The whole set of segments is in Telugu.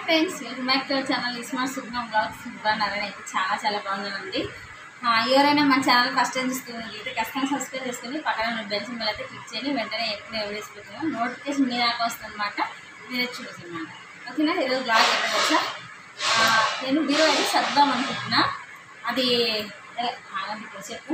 Friends welcome back to our channel smart Sugnam blogs బాగున్నారని అయితే చాలా చాలా బాగున్నానండి ఆ, ఎవరైనా మన ఛానల్ ఫస్ట్ టైం చూస్తున్నది అయితే ఖచ్చితంగా సబ్స్క్రైబ్ చేసుకుని పక్కన బెల్ సింబల్ అయితే క్లిక్ చేయండి వెంటనే ఎప్పుడు వీడియోస్ పెట్టినా నోటిఫికేషన్ మీ దాకా వస్తుంది అనమాట మీరే చూస్తున్నాను ఓకేనా ఈరోజు బ్లాగ్ ఎక్కడ వచ్చా నేను బీరో అయితే సర్దాం అనుకుంటున్నా అది ఎలా ఆగండి ఇప్పుడు చెప్పు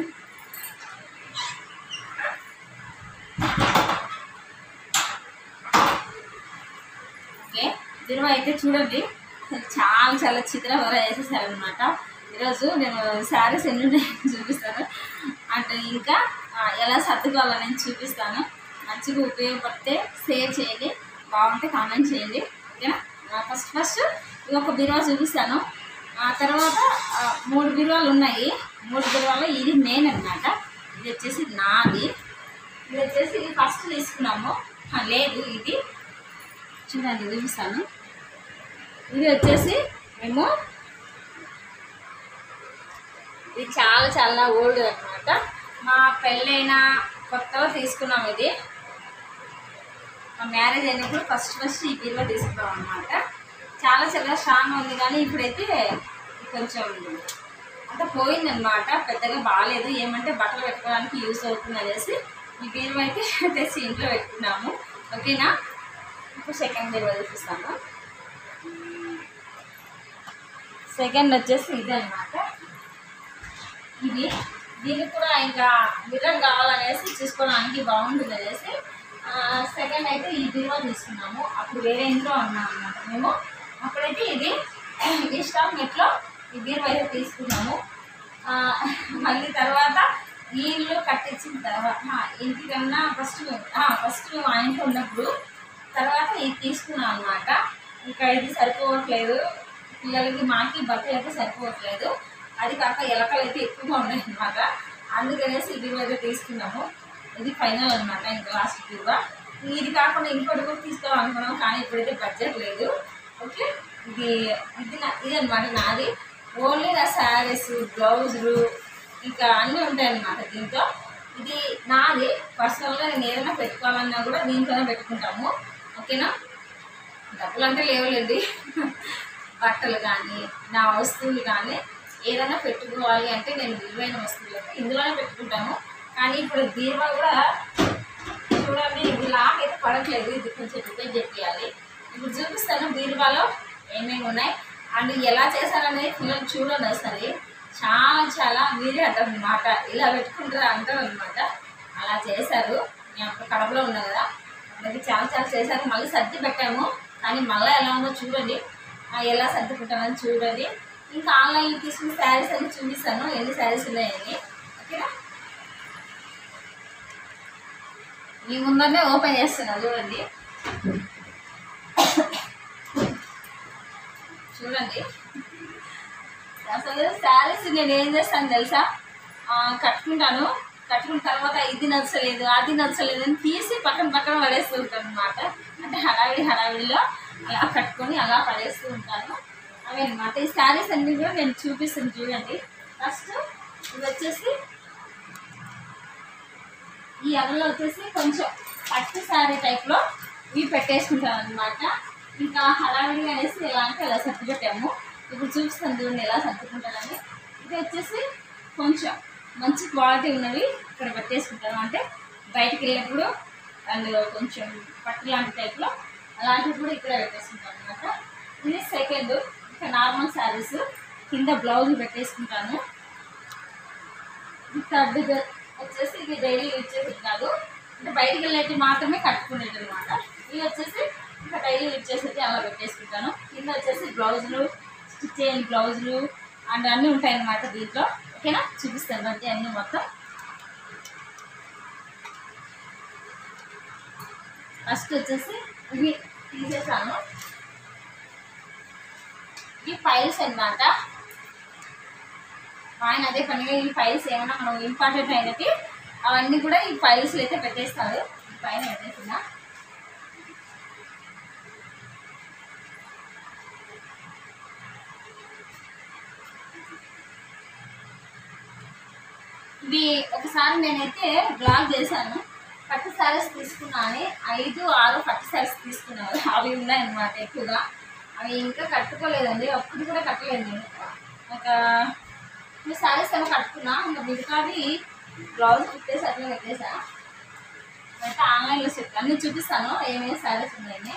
ఓకే బీరువా అయితే చూడండి చాలా చాలా చిత్రవర వేసేసారనమాట ఈరోజు నేను శారీస్ ఎన్ని ఉన్నాయో చూపిస్తాను అంటే ఇంకా ఆ, ఎలా సర్దుకోవాలో నేను చూపిస్తాను మంచిగా ఉపయోగపడితే షేర్ చేయండి బాగుంటే కామెంట్ చేయండి ఓకేనా ఫస్ట్ ఫస్ట్ ఇది ఒక బీరువా చూపిస్తాను ఆ తర్వాత ఆ, మూడు బీరువాలు ఉన్నాయి మూడు బీరువాలో ఇది మెయిన్ అన్నమాట ఇది వచ్చేసి నాది ఇది వచ్చేసి ఇది ఫస్ట్ తీసుకున్నాము ఆ, లేదు ఇది చూడండి చూపిస్తాను ఇది వచ్చేసి మేము ఇది చాలా చాలా ఓల్డ్ అనమాట మా పెళ్ళైన కొత్తగా తీసుకున్నాం ఇది మా మ్యారేజ్ అయినప్పుడు ఫస్ట్ ఫస్ట్ ఈ బీరువా తీసుకున్నాం అనమాట చాలా చాలా స్ట్రాంగ్ ఉంది కానీ ఇప్పుడైతే కొంచెం అంత పోయిందనమాట పెద్దగా బాగాలేదు ఏమంటే బట్టలు పెట్టుకోవడానికి యూస్ అవుతుంది అనేసి ఈ బీరువా అయితే తెచ్చి ఇంట్లో పెట్టుకున్నాము ఓకేనా ఇప్పుడు సెకండ్ బీరువా చూపిస్తాను సెకండ్ వచ్చేసి ఇది అనమాట ఇది దీనికి కూడా ఇంకా మిర్రర్ కావాలనేసి చూసుకోవడానికి బాగుంటుంది అనేసి సెకండ్ అయితే ఈ బీరువా తీసుకున్నాము అప్పుడు వేరే ఇంట్లో ఉన్నాం అనమాట మేము అప్పుడైతే ఇది ఈ స్టాక్ నెట్లో ఈ బీరువా అయితే తీసుకున్నాము ఆ, మళ్ళీ తర్వాత ఈ ఇల్లు కట్టించిన తర్వాత ఆ, ఇంటికన్నా ఫస్ట్ ఫస్ట్ మేము ఆ ఇంట్లో ఉన్నప్పుడు తర్వాత ఇది తీసుకున్నాం అనమాట ఇంకా ఇది సరిపోవట్లేదు పిల్లలకి మాకి బట్టలు అయితే సరిపోవట్లేదు అది కాక ఎలకలు అయితే ఎక్కువగా ఉన్నాయి అనమాట అందుకనేసి ఇది అయితే తీసుకున్నాము ఇది ఫైనల్ అనమాట ఇంకా లాస్ట్ టూగా ఇది కాకుండా ఇంకోటి కూడా తీసుకోవాలనుకున్నాం కానీ ఇప్పుడైతే బడ్జెట్ లేదు ఓకే ఇది ఇది నా ఇది అనమాట నాది ఓన్లీ నా శారీస్ బ్లౌజులు ఇంకా అన్నీ ఉంటాయి అన్నమాట దీంతో ఇది నాది పర్సనల్గా నేను ఏదైనా పెట్టుకోవాలన్నా కూడా దీంట్లోనే పెట్టుకుంటాము ఓకేనా డబ్బులు అంటే లేవులేండి బట్టలు కానీ నా వస్తువులు కానీ ఏదైనా పెట్టుకోవాలి అంటే నేను విలువైన వస్తువులు అయితే ఇందులోనే పెట్టుకుంటాము కానీ ఇప్పుడు బీరువా కూడా చూడండి ఇది లాక్ అయితే పడట్లేదు ఇది కొంచెం రిపేర్ చేయాలి ఇప్పుడు చూపిస్తాను బీరువాలో ఏమేమి ఉన్నాయి అండ్ ఎలా చేశారనేది పిల్లలు చూడండి ఒకసారి చాలా చాలా మీరే అంటారు అనమాట ఇలా పెట్టుకుంటారా అంటారు అనమాట అలా చేశారు నేను అప్పుడు కడపలో ఉన్నా కదా అప్పటికి చాలా చాలా చేశారు మళ్ళీ సర్ది పెట్టాము కానీ మళ్ళీ ఎలా ఉందో చూడండి ఆ, ఎలా సర్దుకుంటానని చూడండి ఇంకా ఆన్లైన్లో తీసుకున్న శారీస్ అన్ని చూపిస్తాను ఎన్ని శారీస్ ఉన్నాయని ఓకేనా మీ ముందరనే ఓపెన్ చేస్తున్నా చూడండి చూడండి అసలు శారీస్ నేను ఏం చేస్తాను తెలుసా ఆ, కట్టుకుంటాను కట్టుకున్న తర్వాత ఇది నచ్చలేదు అది నచ్చలేదు అని తీసి పక్కన పక్కన పడేస్తూ ఉంటాను అనమాట అంటే హడావిడి హడావిడిలో అలా కట్టుకొని అలా పడేస్తూ ఉంటాను అవి అనమాట ఈ శారీస్ అన్ని కూడా నేను చూపిస్తాను చూడండి ఫస్ట్ ఇది వచ్చేసి ఈ అదలో వచ్చేసి కొంచెం పట్టు శారీ టైప్లో ఇవి పెట్టేసుకుంటాను అనమాట ఇంకా హడావిడిగా అనేసి ఎలా అంటే ఇలా సర్ది పెట్టాము ఇప్పుడు చూపిస్తాను చూడండి ఎలా సర్దుకుంటానని ఇది వచ్చేసి కొంచెం మంచి క్వాలిటీ ఉన్నవి ఇక్కడ పెట్టేసుకుంటాను అంటే బయటికి వెళ్ళినప్పుడు అండ్ కొంచెం పట్టు లాంటి టైప్లో అలాంటివి కూడా ఇక్కడ పెట్టేసుకుంటాను అనమాట ఇది సెకండ్ ఇంకా నార్మల్ శారీస్ కింద బ్లౌజ్ పెట్టేసుకుంటాను థర్డ్ వచ్చేసి ఇది డైలీ యూజ్ చేసేది కాదు అంటే బయటికి వెళ్ళేది మాత్రమే కట్టుకునేది అనమాట ఇది వచ్చేసి ఇంకా డైలీ యూజ్ చేసేది అలా పెట్టేసుకుంటాను కింద వచ్చేసి బ్లౌజులు స్టిచ్ చేయని బ్లౌజులు అండ్ అన్నీ ఉంటాయి అన్నమాట దీంట్లో ఓకేనా చూపిస్తాను అంటే అన్నీ మొత్తం ఫస్ట్ వచ్చేసి ఇవి తీసేసాను ఇవి ఫైల్స్ అన్నమాట ఆయన అదే పనిగా ఈ ఫైల్స్ ఏమైనా మనం ఇంపార్టెంట్ అయినవి అవన్నీ కూడా ఈ ఫైల్స్లో అయితే పెట్టేస్తారు ఈ పైన పెట్టేసిన ఇవి ఒకసారి నేనైతే బ్లాగ్ చేశాను పట్టు శారీస్ తీసుకున్నా అని ఐదు ఆరు పట్టు శారీస్ తీసుకున్నారు అవి ఉన్నాయన్నమాట ఎక్కువగా అవి ఇంకా కట్టుకోలేదండి ఒక్కటి కూడా కట్టలేదు నేను ఒక ఈ శారీస్ ఏమో కట్టుకున్నా ఇంకా మిగతాది బ్లౌజ్ కుట్టేసి అట్లా పెట్టేసా అయితే ఆన్లైన్లో చెప్తాను అన్నీ చూపిస్తాను ఏమేమి శారీస్ ఉన్నాయని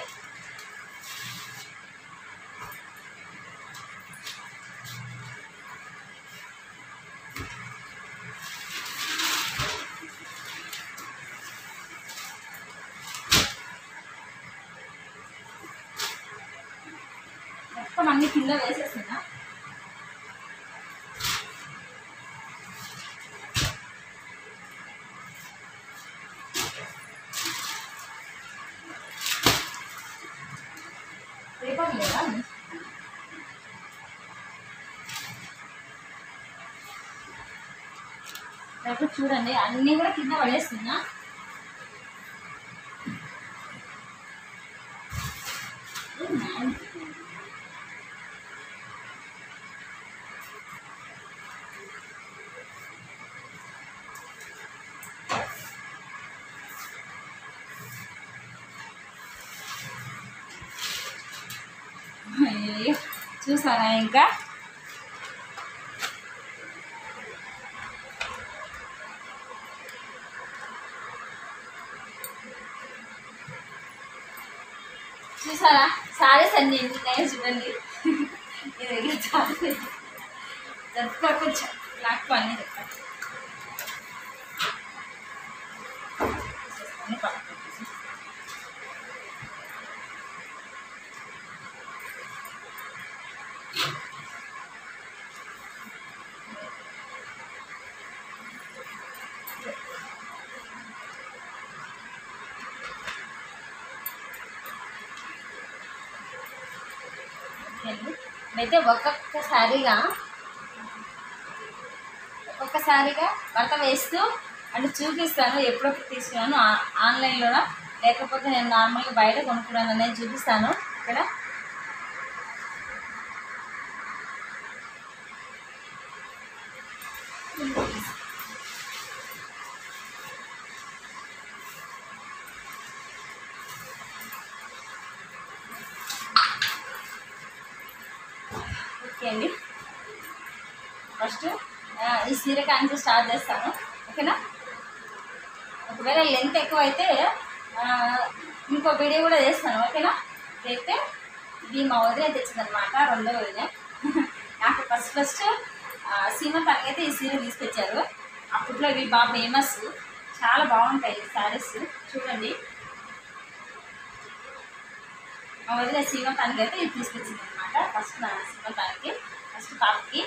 మొత్తం అన్ని కింద వేసేస్తున్నా పేపర్ లేదా పేపర్ చూడండి అన్నీ కూడా కింద పడేస్తున్నా అయ్యో చూసారా ఇంకా చూసారా సారీస్ అన్ని ఎన్ని ఉన్నాయో చూడండి ఇది దగ్గర చాలా జరుపుకో కొంచెం నాకు అన్ని చెప్పండి అన్ని పక్కన పెట్టేసి. అయితే ఒక్కొక్కసారిగా ఒక్కొక్కసారిగా భర్త వేస్తూ అంటే చూపిస్తాను ఎప్పుడప్పుడు తీసుకున్నాను ఆ- ఆన్లైన్లోనా లేకపోతే నేను నార్మల్గా బయట కొనుక్కున్నాను అనేది చూపిస్తాను ఇక్కడ ఓకే అండి ఫస్ట్ ఆ, ఈ సీర కాంచి స్టార్ట్ చేస్తాను ఓకేనా ఒకవేళ లెంత్ ఎక్కువ అయితే ఆ, ఇంకో వీడియో కూడా చేస్తాను ఓకేనా అయితే ఇది మా వదిలే తెచ్చిందనమాట రెండో వదిలే నాకు ఫస్ట్ ఫస్ట్ సీమంతానికి అయితే ఈ సీర తీసుకొచ్చారు అప్పట్లో ఇవి బాగా ఫేమస్ చాలా బాగుంటాయి శారీస్ చూడండి మా వదిలే సీమంతానికి అయితే ఇది తీసుకొచ్చింది అనమాట ఫస్ట్ నా సీమంతానికి ఫస్ట్ పాపకి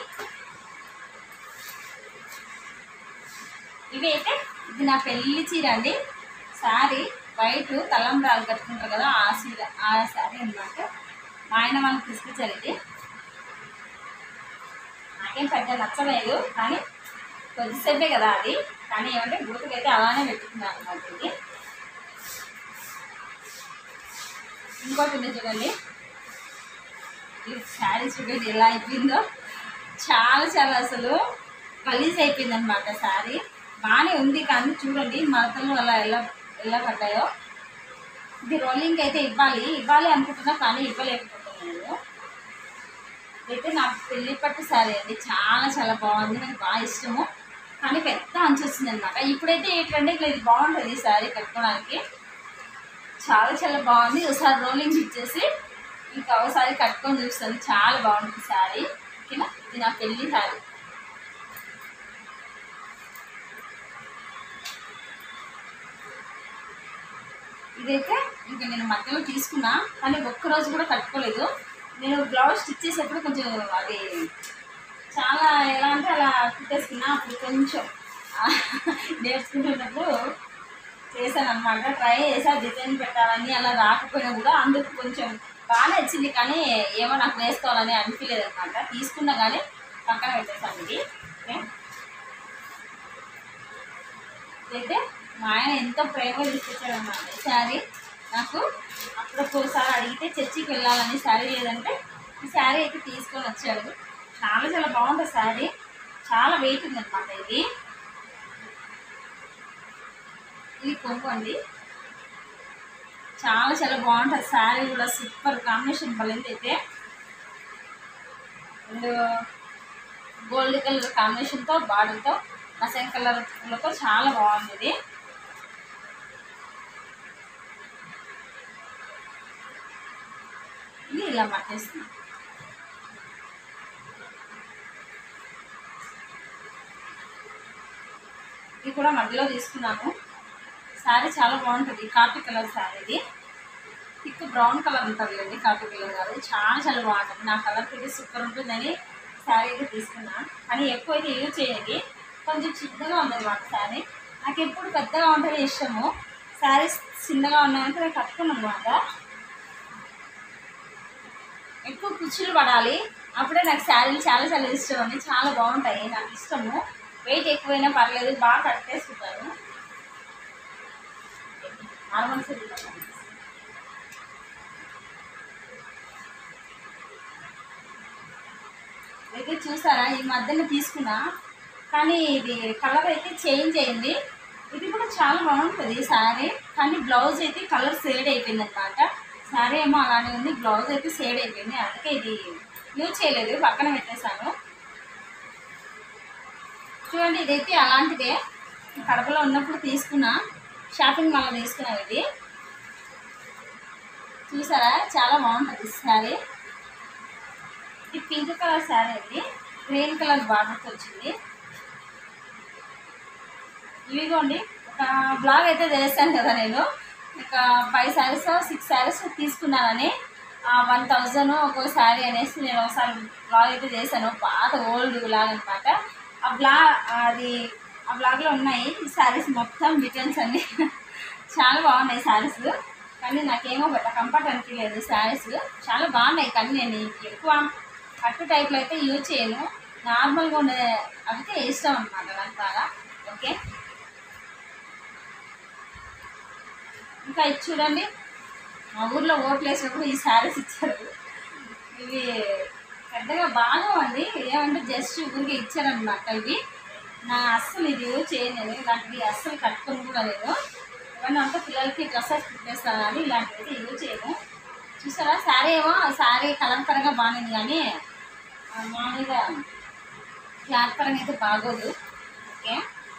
ఇవి అయితే ఇది నా పెళ్లి చీర అండి శారీ వైట్ తలంబ్రాలు కట్టుకుంటారు కదా ఆ చీర ఆ శారీ అనమాట మా ఆయన వాళ్ళకి తీసుకొచ్చారు ఇది నాకేం పెద్ద నచ్చలేదు కానీ కొద్దిసేపే కదా అది కానీ ఏమంటే గుర్తుకు అయితే అలానే పెట్టుకున్నాను అనమాట ఇది ఇంకోటి ఉంది చూడండి ఈ శారీ చూడండి ఎలా అయిపోయిందో చాలా చాలా అసలు గలీజ్ అయిపోయింది అనమాట శారీ బాగానే ఉంది కానీ చూడండి మడతలు అలా ఎలా ఎలా పడ్డాయో ఇది రోలింగ్ అయితే ఇవ్వాలి ఇవ్వాలి అనుకుంటున్నా కానీ ఇవ్వలేకపోతున్నాను అయితే నాకు పెళ్లి పట్టు శారీ అండి చాలా చాలా బాగుంది నాకు బాగా ఇష్టము కానీ పెద్ద అంచు వచ్చింది అనమాట ఇప్పుడైతే ఏంటంటే ఇట్లా ఇది బాగుంటుంది ఈ శారీ కట్టుకోవడానికి చాలా చాలా బాగుంది ఒకసారి రోలింగ్ ఇచ్చేసి ఇంకా ఒకసారి కట్టుకొని చూస్తాను చాలా బాగుంటుంది శారీ ఓకేనా ఇది నా పెళ్లి శారీ ఇదైతే ఇంకా నేను మధ్యలో తీసుకున్నా కానీ ఒక్కరోజు కూడా కట్టుకోలేదు నేను బ్లౌజ్ స్టిచ్ చేసేప్పుడు కొంచెం అది చాలా ఎలా అంటే అలా కుట్టేసుకున్నా అప్పుడు కొంచెం ఆ, నేర్చుకుంటున్నప్పుడు చేశాను అనమాట ట్రై చేసా డిజైన్ పెట్టాలని అలా రాకపోయినా కూడా అందుకు కొంచెం బాగానే వచ్చింది కానీ ఏమో నాకు వేసుకోవాలని అనిపించలేదు అనమాట తీసుకున్నా కానీ పక్కన పెట్టేసాను ఇది ఓకే అయితే మా ఆయన ఎంతో ప్రేమగా తీసుకొచ్చాడన్నమాట ఈ శారీ నాకు అప్పుడొక్కసారి అడిగితే చర్చికి వెళ్ళాలని శారీ లేదంటే ఈ శారీ అయితే తీసుకొని వచ్చాడు చాలా చాలా బాగుంటుంది శారీ చాలా వెయిట్ ఉందన్నమాట ఇది ఇది కొంగు అండి చాలా చాలా బాగుంటుంది శారీ కూడా సూపర్ కాంబినేషన్ పడింది అయితే అండ్ గోల్డ్ కలర్ కాంబినేషన్తో బార్డర్తో మసన్ కలర్ పూలతో చాలా బాగుంది ఇది ఇది ఇలా పట్టేస్తుంది ఇది కూడా మధ్యలో తీసుకున్నాను శారీ చాలా బాగుంటుంది కాఫీ కలర్ శారీ ఇది థిక్ బ్రౌన్ కలర్ ఉంటుంది అండి కాఫీ కలర్ కాదు చాలా చాలా బాగుంటుంది నా కలర్ ఇది సూపర్ ఉంటుందని శారీ అయితే తీసుకున్నాను కానీ ఎక్కువ అయితే యూజ్ చేయాలి కొంచెం చిన్నగా ఉంది అనమాట శారీ నాకు ఎప్పుడు పెద్దగా ఉంటే ఇష్టము శారీస్ చిన్నగా ఉన్నాయంటే నేను కట్టుకున్నాను అనమాట ఎక్కువ కుచ్చులు పడాలి అప్పుడే నాకు శారీలు చాలా చాలా ఇష్టం అండి చాలా బాగుంటాయి నాకు ఇష్టము వెయిట్ ఎక్కువైనా పర్లేదు బాగా కట్టేసుకుంటాను నార్మల్ శారీ అయితే చూసారా ఈ మధ్యన తీసుకున్నా కానీ ఇది కలర్ అయితే చేంజ్ అయింది ఇది కూడా చాలా బాగుంటుంది ఈ శారీ కానీ బ్లౌజ్ అయితే కలర్ సేడ్ అయిపోయింది అనమాట శారీ ఏమో అలానే ఉంది బ్లౌజ్ అయితే సేడ్ అయిపోయింది అందుకే ఇది యూజ్ చేయలేదు పక్కన పెట్టేశాను చూడండి ఇదైతే అలాంటిదే కడపలో ఉన్నప్పుడు తీసుకున్నా షాపింగ్ మాల్లో తీసుకున్నా ఇది చూసారా చాలా బాగుంటుంది ఈ శారీ ఇది పింక్ కలర్ శారీ అండి గ్రీన్ కలర్ బార్డర్తో వచ్చింది ఇవిగోండి ఒక బ్లాగ్ అయితే చేశాను కదా నేను ఒక ఫైవ్ శారీస్ సిక్స్ శారీస్ తీసుకున్నానని వన్ థౌజండ్ ఒక్కో శారీ అనేసి నేను ఒకసారి బ్లాగ్ అయితే చేశాను పాత ఓల్డ్ బ్లాగ్ అనమాట ఆ బ్లా అది ఆ బ్లాగ్లో ఉన్నాయి ఈ శారీస్ మొత్తం డిటైల్స్ అన్నీ చాలా బాగున్నాయి శారీస్ కానీ నాకేమో పెద్ద కంఫర్ట్ అనిపించలేదు శారీస్ చాలా బాగున్నాయి కానీ నేను ఎక్కువ కట్టు టైప్లో అయితే యూజ్ చేయను నార్మల్గా ఉండే అయితే ఇష్టం అనమాట నాకు బాగా ఓకే ఇంకా ఇది చూడండి మా ఊర్లో ఓట్లు వేసినప్పుడు ఈ శారీస్ ఇచ్చారు ఇవి పెద్దగా బాగా ఉంది ఏమంటే జస్ట్ ఊరికి ఇచ్చారనమాట ఇవి నా అస్సలు ఇది యూజ్ చేయను నేను ఇలాంటివి అస్సలు కట్టుకొని కూడా నేను ఇవన్నీ అంతా పిల్లలకి డ్రెస్సెస్ కుట్టేస్తాను కానీ ఇలాంటివి అయితే యూజ్ చేయను చూసారా శారీ ఏమో శారీ కలర్ పరంగా బాగుంది కానీ ఆ, మామూలుగా క్లాత్ పరంగా అయితే బాగోదు ఓకే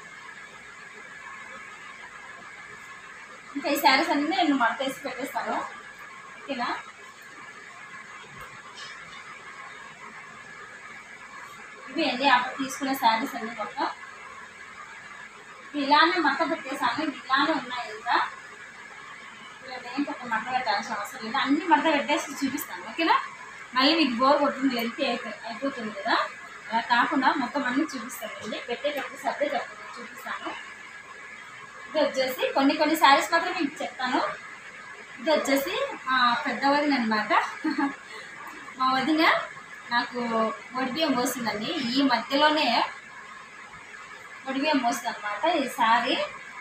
ఇంకా ఈ శారీస్ అన్నీ నేను మడతేసి పెట్టేస్తాను ఓకేనా ఇవి అండి అప్పుడు తీసుకునే శారీస్ అన్నీ మొత్తం ఇవి ఇలానే మడత పెట్టేసాను ఇవి ఇలానే ఉన్నాయి ఇంకా ఏం పెద్ద మడత పెట్టాల్సిన అవసరం లేదు అన్ని మడత పెట్టేసి చూపిస్తాను ఓకేనా మళ్ళీ మీకు బోర్ కొట్టింది లెంత్ అయిపో- అయిపోతుంది కదా అలా కాకుండా మొత్తం అన్ని చూపిస్తాను అండి పెట్టేటప్పుడు సపరేట్ చూపిస్తాను ఇది వచ్చేసి కొన్ని కొన్ని శారీస్ మాత్రం మీకు చెప్తాను ఇది వచ్చేసి ఆ, పెద్ద వదిన అనమాట మా వదిన నాకు ఒడిబియ్యం పోస్తుందండి ఈ మధ్యలోనే ఒడిబియ్యం పోస్తుంది అనమాట ఈ శారీ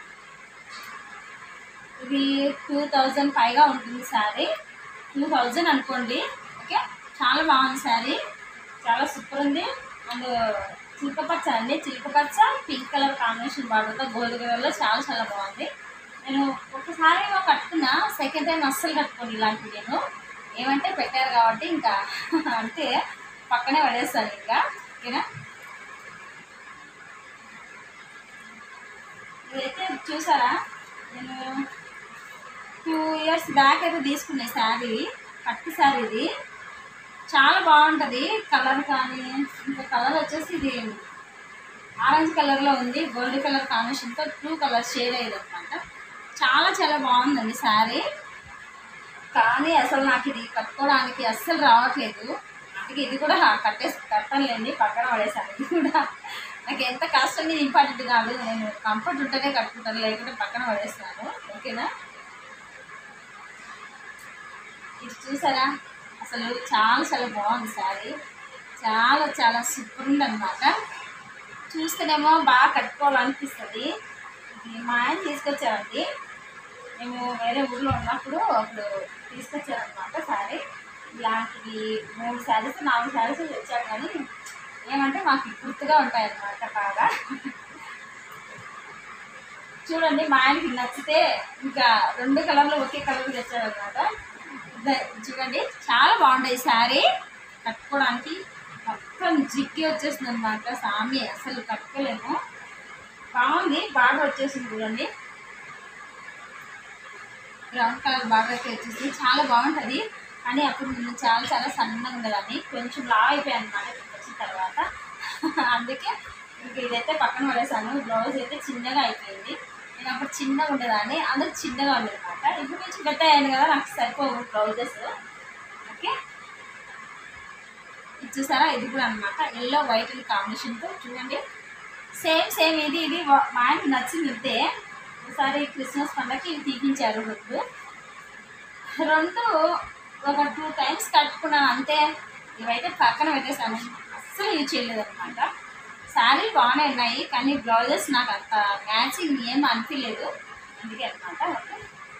ఇది టూ థౌజండ్ పైగా ఉంటుంది శారీ టూ థౌజండ్ అనుకోండి ఓకే చాలా బాగుంది శారీ చాలా సూపర్ ఉంది అండ్ చిలకపచ్చ అండి చిలకపచ్చ పింక్ కలర్ కాంబినేషన్ బార్డర్తో గోల్డ్ కలర్లో చాలా చాలా బాగుంది నేను ఒకసారి ఏమో కట్టుకున్నా సెకండ్ టైం అస్సలు కట్టుకోండి ఇలాంటివి నేను ఏమంటే పెట్టారు కాబట్టి ఇంకా అంటే పక్కనే పడేస్తాను ఇంకా ఓకేనా ఇదైతే చూసారా నేను టూ ఇయర్స్ బ్యాక్ అయితే తీసుకునే శారీ పట్టు శారీ ఇది చాలా బాగుంటుంది కలర్ కానీ ఇంకా కలర్ వచ్చేసి ఇది ఆరెంజ్ కలర్లో ఉంది గోల్డ్ కలర్ కాంబినేషన్తో టూ కలర్ షేడ్ అయ్యేది అనమాట చాలా చాలా బాగుందండి శారీ కానీ అసలు నాకు ఇది కట్టుకోవడానికి అస్సలు రావట్లేదు అందుకే ఇది కూడా కట్టేసి కట్టలేండి పక్కన పడేసాను ఇది కూడా నాకు ఎంత కష్టం ఇది ఇంపార్టెంట్ కాదు నేను కంఫర్ట్ ఉంటేనే కట్టుకుంటాను లేకుంటే పక్కన పడేస్తాను ఓకేనా ఇది చూసారా అసలు చాలా చాలా బాగుంది శారీ చాలా చాలా సూపర్ ఉంది అనమాట చూస్తేనేమో బాగా కట్టుకోవాలనిపిస్తుంది ఇది మా ఆయన తీసుకొచ్చారండి మేము వేరే ఊర్లో ఉన్నప్పుడు అప్పుడు తీసుకొచ్చారనమాట శారీ ఇలాంటివి మూడు శారీస్ నాలుగు శారీస్ తెచ్చారు కానీ ఏమంటే మాకు గుర్తుగా ఉంటాయి అన్నమాట బాగా చూడండి మా ఆయనకి నచ్చితే ఇంకా రెండు కలర్లు ఒకే కలర్ తెచ్చారనమాట చూడండి చాలా బాగుంటాయి శారీ కట్టుకోవడానికి మొత్తం జిక్కి వచ్చేసింది అనమాట సామి అసలు కట్టుకోలేము బాగుంది బాగా వచ్చేసింది చూడండి బ్రౌన్ కలర్ బాగా అయితే వచ్చేసింది చాలా బాగుంటుంది కానీ అప్పుడు నేను చాలా చాలా సన్నగా ఉండేదాన్ని కొంచెం లావ్ అయిపోయాను అనమాట ఇక్కడికి వచ్చిన తర్వాత అందుకే ఇంక ఇదైతే పక్కన పడేసాను బ్లౌజ్ అయితే చిన్నగా అయిపోయింది నేను అప్పుడు చిన్నగా ఉండేదాన్ని అందరూ చిన్నగా ఉండేది అనమాట ఇప్పుడు కొంచెం పెద్ద అయ్యాను కదా నాకు సరిపోవు బ్లౌజెస్ ఓకే ఇది చూసారా ఇది కూడా అనమాట ఎల్లో వైట్ కాంబినేషన్తో చూడండి సేమ్ సేమ్ ఇది ఇది వా- మా ఆయనకి నచ్చింది ఇంతే ఒకసారి క్రిస్మస్ పండగకి ఇవి తీపించారు రెండు రెండు ఒక టూ టైమ్స్ కట్టుకున్నాను అంతే ఇవైతే పక్కన పెట్టేశాను అస్సలు యూజ్ చేయలేదు అనమాట శారీ బాగానే ఉన్నాయి కానీ బ్లౌజెస్ నాకు అంత మ్యాచింగ్ ఏం అనిపించలేదు అందుకే అనమాట ఓకే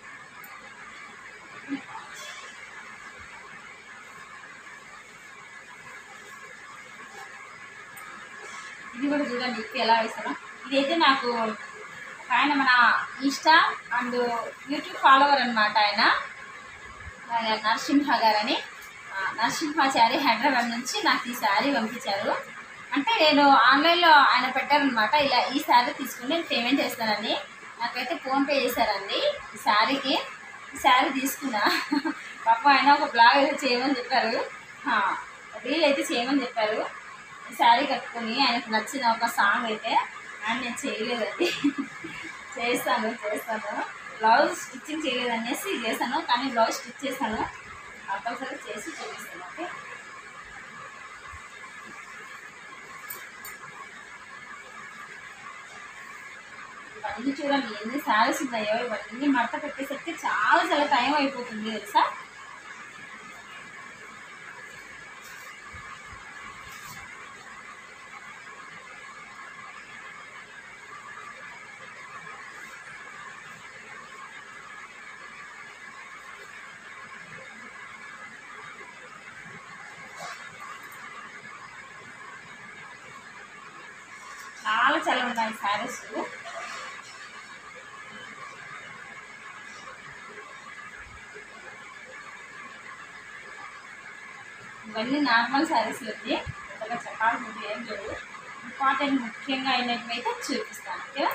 ఇది కూడా చూడండి ఇప్పుడు ఎలా వేస్తాను ఇదైతే నాకు ఒక ఆయన మన ఇన్స్టా అండ్ యూట్యూబ్ ఫాలోవర్ అనమాట ఆయన ఆయన నరసింహ గారని ఆ, నరసింహాచారి హైదరాబాద్ నుంచి నాకు ఈ శారీ పంపించారు అంటే నేను ఆన్లైన్లో ఆయన పెట్టారనమాట ఇలా ఈ శారీ తీసుకుని నేను పేమెంట్ చేస్తానని నాకైతే ఫోన్పే చేశారండి ఈ శారీకి ఈ శారీ తీసుకున్నా పాప ఆయన ఒక బ్లాగ్ అయితే చేయమని చెప్పారు ఆ, రీల్ అయితే చేయమని చెప్పారు ఈ శారీ కట్టుకొని ఆయనకు నచ్చిన ఒక సాంగ్ అయితే ఆయన నేను చేయలేదండి చేస్తాను చేస్తాను బ్లౌజ్ స్టిచ్చింగ్ చేయలేదు అనేసి చేశాను కానీ బ్లౌజ్ స్టిచ్ చేశాను కంపల్సరీ చేసి చూపిస్తాను ఓకే ఇవన్నీ చూడండి ఎన్ని శారీస్ ఉన్నాయో ఇవన్నీ మడత పెట్టేసరికి చాలా చాలా టైం అయిపోతుంది తెలుసా చాలా చాలా ఉన్నాయి శారీస్ ఇవన్నీ నార్మల్ శారీస్ అండి కొత్తగా చెప్పాల్సింది ఏం లేదు ఇంపార్టెంట్ ముఖ్యంగా అయినట్లయితే చూపిస్తాను ఓకేనా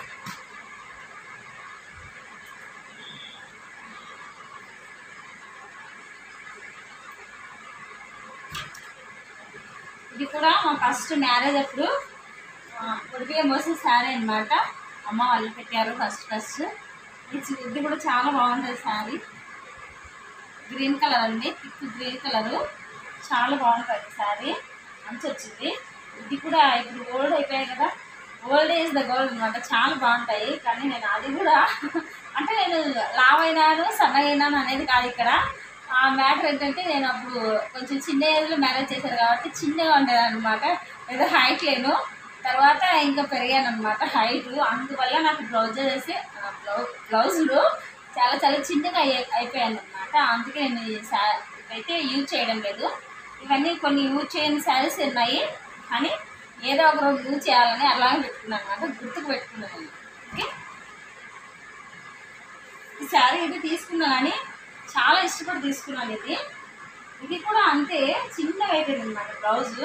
ఇది కూడా మా ఫస్ట్ మ్యారేజ్ అప్పుడు ఉడిపిగా మోసిన శారీ అనమాట అమ్మ వాళ్ళు పెట్టారు ఫస్ట్ ఫస్ట్ ఇది చూ- ఇది కూడా చాలా బాగుంటుంది శారీ గ్రీన్ కలర్ అండి థిక్ గ్రీన్ కలరు చాలా బాగుంటుంది శారీ మంచి వచ్చింది ఇది కూడా ఇప్పుడు ఓల్డ్ అయిపోయాయి కదా ఓల్డ్ ఏజ్ ద గోల్డ్ అనమాట చాలా బాగుంటాయి కానీ నేను అది కూడా అంటే నేను లావ్ అయినాను సన్నగా అయినాను అనేది కాదు ఇక్కడ ఆ మ్యాటర్ ఏంటంటే నేను అప్పుడు కొంచెం చిన్న ఏజ్లో మ్యారేజ్ చేశారు కాబట్టి చిన్నగా ఉండేది అనమాట ఏదో హైట్ లేను తర్వాత ఇంకా పెరిగాను అనమాట హైట్ అందువల్ల నాకు బ్లౌజెస్ బ్లౌ బ్లౌజులు చాలా చాలా చిన్నగా అయ్యే అయిపోయాను అనమాట అందుకే నేను ఈ శా అయితే యూజ్ చేయడం లేదు ఇవన్నీ కొన్ని యూజ్ చేయని శారీస్ ఉన్నాయి కానీ ఏదో ఒక రోజు యూజ్ చేయాలని అలాగే పెట్టుకున్నాను అనమాట గుర్తుకు పెట్టుకున్నాను నేను. ఓకే ఈ శారీ ఇది తీసుకున్నా కానీ చాలా ఇష్టపడి తీసుకున్నాను ఇది ఇది కూడా అంతే చిన్నగా అయిపోయింది అనమాట బ్లౌజ్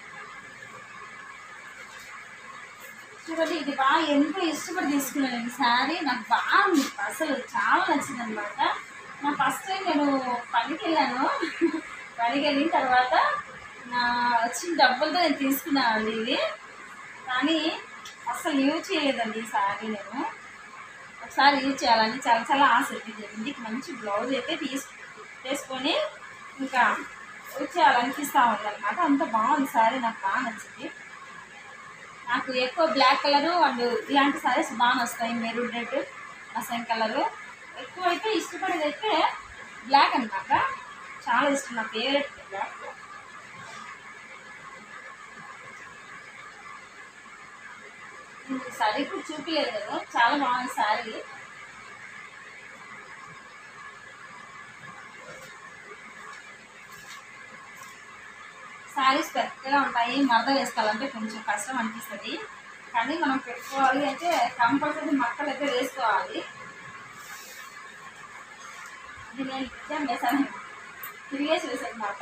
చూడండి ఇది బాగా ఎంతో ఇష్టపడి తీసుకున్నాను ఈ శారీ నాకు బాగా అసలు చాలా నచ్చింది అనమాట నా ఫస్ట్ టైం నేను పనికి వెళ్ళాను పనికి వెళ్ళిన తర్వాత నా వచ్చిన డబ్బులతో నేను తీసుకున్నాను అండి ఇది కానీ అసలు యూజ్ చేయలేదండి ఈ శారీ నేను ఒకసారి యూజ్ చేయాలని చాలా చాలా ఆశ ఉంది ఇంటికి మంచి బ్లౌజ్ అయితే తీసు తీసుకొని ఇంకా యూజ్ చేయాలనిపిస్తూ ఉంది అనమాట అంత బాగుంది శారీ నాకు బాగా నచ్చింది నాకు ఎక్కువ బ్లాక్ కలరు అండ్ ఇలాంటి సారీస్ బాగా వస్తాయి మెరూన్ రెడ్ అసలు కలరు ఎక్కువ అయితే ఇష్టపడేది అయితే బ్లాక్ అనమాట చాలా ఇష్టం నా ఫేవరెట్ బ్లాక్ సారీ కూడా చూపించలేదు కదా చాలా బాగుంది సారీ శారీస్ పెద్దగా ఉంటాయి మరద వేసుకోవాలంటే కొంచెం కష్టం అనిపిస్తుంది కానీ మనం పెట్టుకోవాలి అంటే కంపల్సరీ మక్కలు అయితే వేసుకోవాలి ఇది నేను ఇచ్చాను వేసాను తిరిగేసి వేసాను అనమాట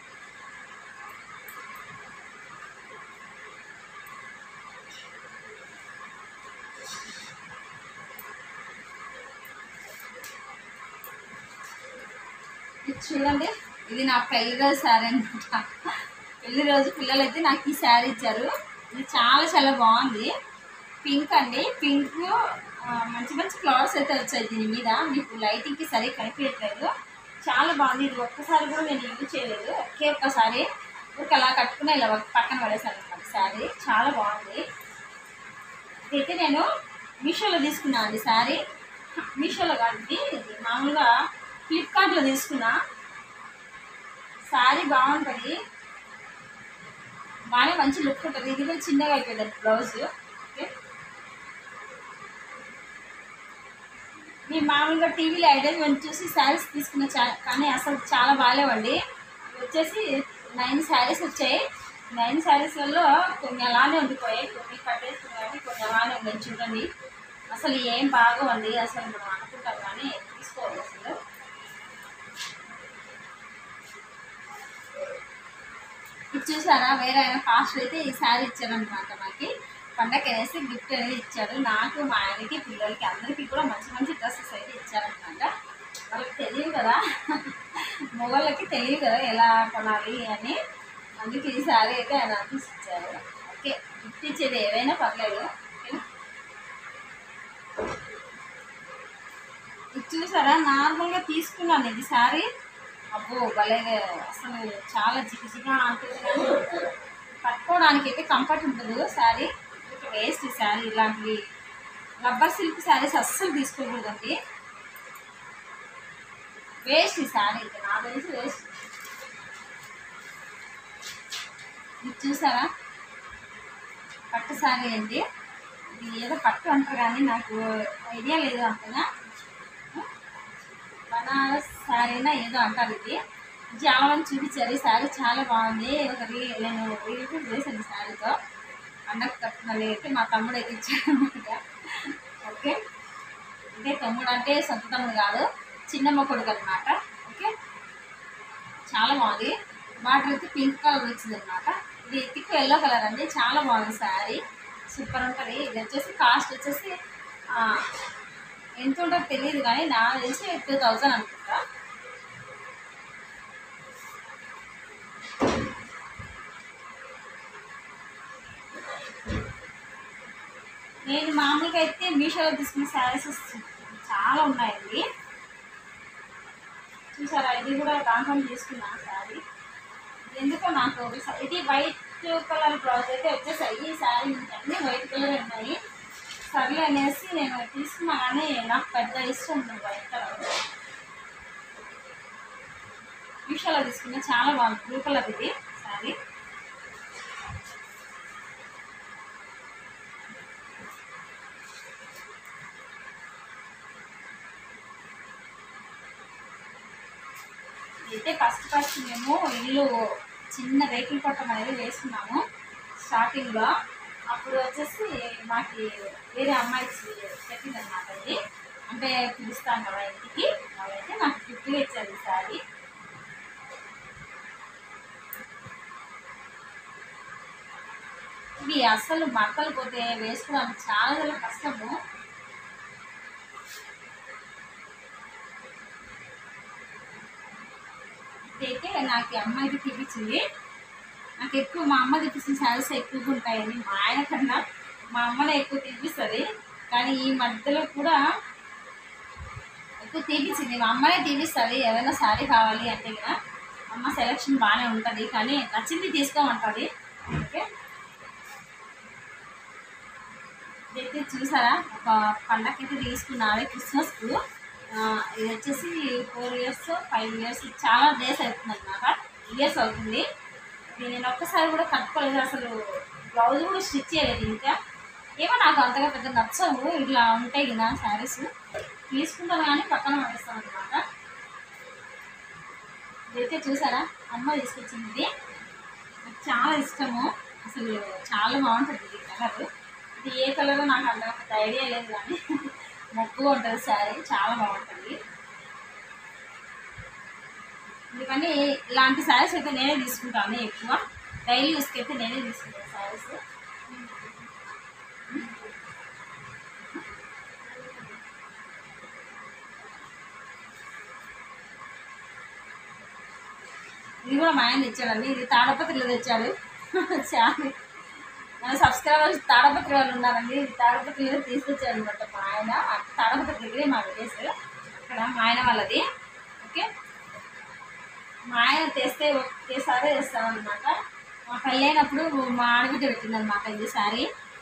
ఇది చూడండి ఇది నా పెళ్లి రోజు శారీ అనమాట పెళ్లి రోజు పిల్లలు అయితే నాకు ఈ శారీ ఇచ్చారు ఇది చాలా చాలా బాగుంది పింక్ అండి పింక్ ఆ, మంచి మంచి ఫ్లవర్స్ అయితే వచ్చాయి దీని మీద మీకు లైటింగ్కి సరిగ్గా కనిపించట్లేదు చాలా బాగుంది ఇది ఒక్కసారి కూడా నేను యూజ్ చేయలేదు ఒకే ఒక్కసారి ఊరికి అలా కట్టుకుని ఇలా ఒక పక్కన పడేసాను అనమాట శారీ చాలా బాగుంది ఇదైతే నేను మీషోలో తీసుకున్నాను అండి శారీ మీషోలో కాదు ఇది ఇది మామూలుగా ఫ్లిప్కార్ట్లో తీసుకున్నా శారీ బాగుంటుంది బాగానే మంచి లుక్ ఉంటుంది ఇది కూడా చిన్నగా అయిపోయింది బ్లౌజ్ ఓకే నేను మామూలుగా టీవీలో అడ్వర్టైజ్మెంట్ చూసి శారీస్ తీసుకున్న చా కానీ అసలు చాలా బాగాలేవండి ఇవి వచ్చేసి నైన్ శారీస్ వచ్చాయి నైన్ శారీస్లలో కొన్ని అలానే ఉండిపోయాయి కొన్ని కట్టేసుకున్నాయి కొన్ని అలానే ఉన్నాయి చూడండి అసలు ఏం బాగోవండి అసలు మనం అనుకుంటాం కానీ తీసుకోవాలి అసలు ఇది చూసారా వేరే ఆయన కాస్ట్ అయితే ఈ శారీ ఇచ్చారనమాట నాకు పండగ అనేసి గిఫ్ట్ అనేది ఇచ్చారు నాకు మా ఆయనకి పిల్లలకి అందరికీ కూడా మంచి మంచి డ్రెస్సెస్ అయితే ఇచ్చారనమాట వాళ్ళకి తెలియదు కదా మొగళ్ళకి తెలియదు కదా ఎలా కొనాలి అని అందుకే ఈ శారీ అయితే ఆయన తీసి ఇచ్చారు ఓకే గిఫ్ట్ ఇచ్చేది ఏదైనా పర్లేదు ఓకేనా ఇది చూసారా నార్మల్గా తీసుకున్నాను ఇది శారీ అబ్బో భలే అసలు చాలా జిగిజిగా అంటుంది కానీ కట్టుకోవడానికి అయితే కంఫర్ట్ ఉంటుంది శారీ వేస్ట్ ఈ శారీ ఇలాంటివి రబ్బర్ సిల్క్ శారీస్ అస్సలు తీసుకోకూడదండి వేస్ట్ ఈ శారీ అయితే నా తెలిసి వేస్ట్ ఇది చూసారా పట్టు శారీ అండి ఇది ఏదో పట్టు అంటారు కానీ నాకు ఐడియా లేదు అంతగా బనారస్ శారీనా ఏదో అంటారు ఇది చాలా మంది చూపించారు ఈ శారీ చాలా బాగుంది ఒక రీ నేను రీల్ కూడా చేశాను ఈ శారీతో పండగ కట్టుకున్నది అయితే మా తమ్ముడు అయితే ఇచ్చాడు అనమాట ఓకే అంటే తమ్ముడు అంటే సొంత తమ్ముడు కాదు చిన్నమ్మ కొడుకు అనమాట ఓకే చాలా బాగుంది బార్డర్ అయితే పింక్ కలర్ వచ్చింది అనమాట ఇది థిక్ ఎల్లో కలర్ అండి చాలా బాగుంది శారీ సూపర్ ఉంటుంది ఇది వచ్చేసి కాస్ట్ వచ్చేసి ఆ, ఎంత ఉంటుందో తెలియదు కానీ నా తెలిసి టూ థౌజండ్ అనుకుంటా నేను మామూలుగా అయితే మీషోలో తీసుకున్న శారీస్ చాలా ఉన్నాయండి చూసారా ఇది కూడా దాంట్లో తీసుకున్నా శారీ ఎందుకో నాకు ఒక సా- ఇది వైట్ కలర్ బ్లౌజ్ అయితే వచ్చేసాయి ఈ శారీ నుంచి అన్ని వైట్ కలర్ ఉన్నాయి సర్లే అనేసి నేను తీసుకున్నా కానీ నాకు పెద్ద ఇష్టం ఉంది వైట్ కలర్ మీషోలో తీసుకున్నా చాలా బాగుంది బ్లూ కలర్ ఇది శారీ అయితే ఫస్ట్ ఫస్ట్ మేము ఇల్లు చిన్న రేకుల పట్టం అనేది వేసుకున్నాము స్టార్టింగ్లో అప్పుడు వచ్చేసి మాకు వేరే అమ్మాయి చెప్పింది అనమాట ఇది అంటే పిలుస్తాం కదా ఇంటికి వాళ్ళైతే నాకు గిఫ్ట్గా ఇచ్చారు ఈ సారీ ఇవి అస్సలు మక్కలు పోతే వేసుకోవడానికి చాలా చాలా కష్టము అయితే నాకు ఈ అమ్మాయికి చూపించింది నాకు ఎక్కువ మా అమ్మ చూపించిన శారీస్ ఎక్కువగా ఉంటాయని మా ఆయన కన్నా మా అమ్మనే ఎక్కువ తీపిస్తుంది కానీ ఈ మధ్యలో కూడా ఎక్కువ తీపించింది మా అమ్మనే తీపిస్తుంది ఏదైనా శారీ కావాలి అంటే కదా అమ్మ సెలెక్షన్ బాగానే ఉంటుంది కానీ నచ్చింది తీసుకోమంటుంది ఓకే ఇదైతే చూసారా ఒక పండగకి అయితే తీసుకున్నాను క్రిస్మస్కు ఆ, ఇది వచ్చేసి ఫోర్ ఇయర్స్ ఫైవ్ ఇయర్స్ చాలా డేస్ అవుతుంది అనమాట ఇయర్స్ అవుతుంది ఇది నేను ఒక్కసారి కూడా కట్టుకోలేదు అసలు బ్లౌజ్ కూడా స్టిచ్ చేయలేదు ఇంకా ఏమో నాకు అంతగా పెద్ద నచ్చవు ఇట్లా ఉంటాయి కదా శారీస్ తీసుకుంటాను కానీ పక్కన పడేస్తాను అనమాట ఇదైతే చూసారా అమ్మ తీసుకొచ్చింది ఇది నాకు చాలా ఇష్టము అసలు చాలా బాగుంటుంది ఇది కలర్ ఇది ఏ కలర్ నాకు అంత అంత ఐడియా లేదు కానీ మొక్కుగా ఉంటుంది శారీ చాలా బాగుంటుంది ఎందుకని ఇలాంటి శారీస్ అయితే నేనే తీసుకుంటాను ఎక్కువ డైలీ యూస్కి అయితే నేనే తీసుకుంటాను శారీస్ ఇది కూడా మా ఆయన తెచ్చాడండి ఇది తాడపత్రిలో తెచ్చాడు శారీ మన సబ్స్క్రైబర్స్ తాడపత్రి వాళ్ళు ఉన్నారండి ఇది తాడపత్రిలో తీసుకొచ్చాడు అనమాట మా ఆయన తాడపత్రి దగ్గరే మా విలేజ్ అక్కడ మా ఆయన వాళ్ళది ఓకే మా ఆయన తెస్తే ఒకేసారి తెస్తామన్నమాట మా పెళ్ళైనప్పుడు మా ఆడబిడ్డ పెట్టిందనమాట ఇది సారీ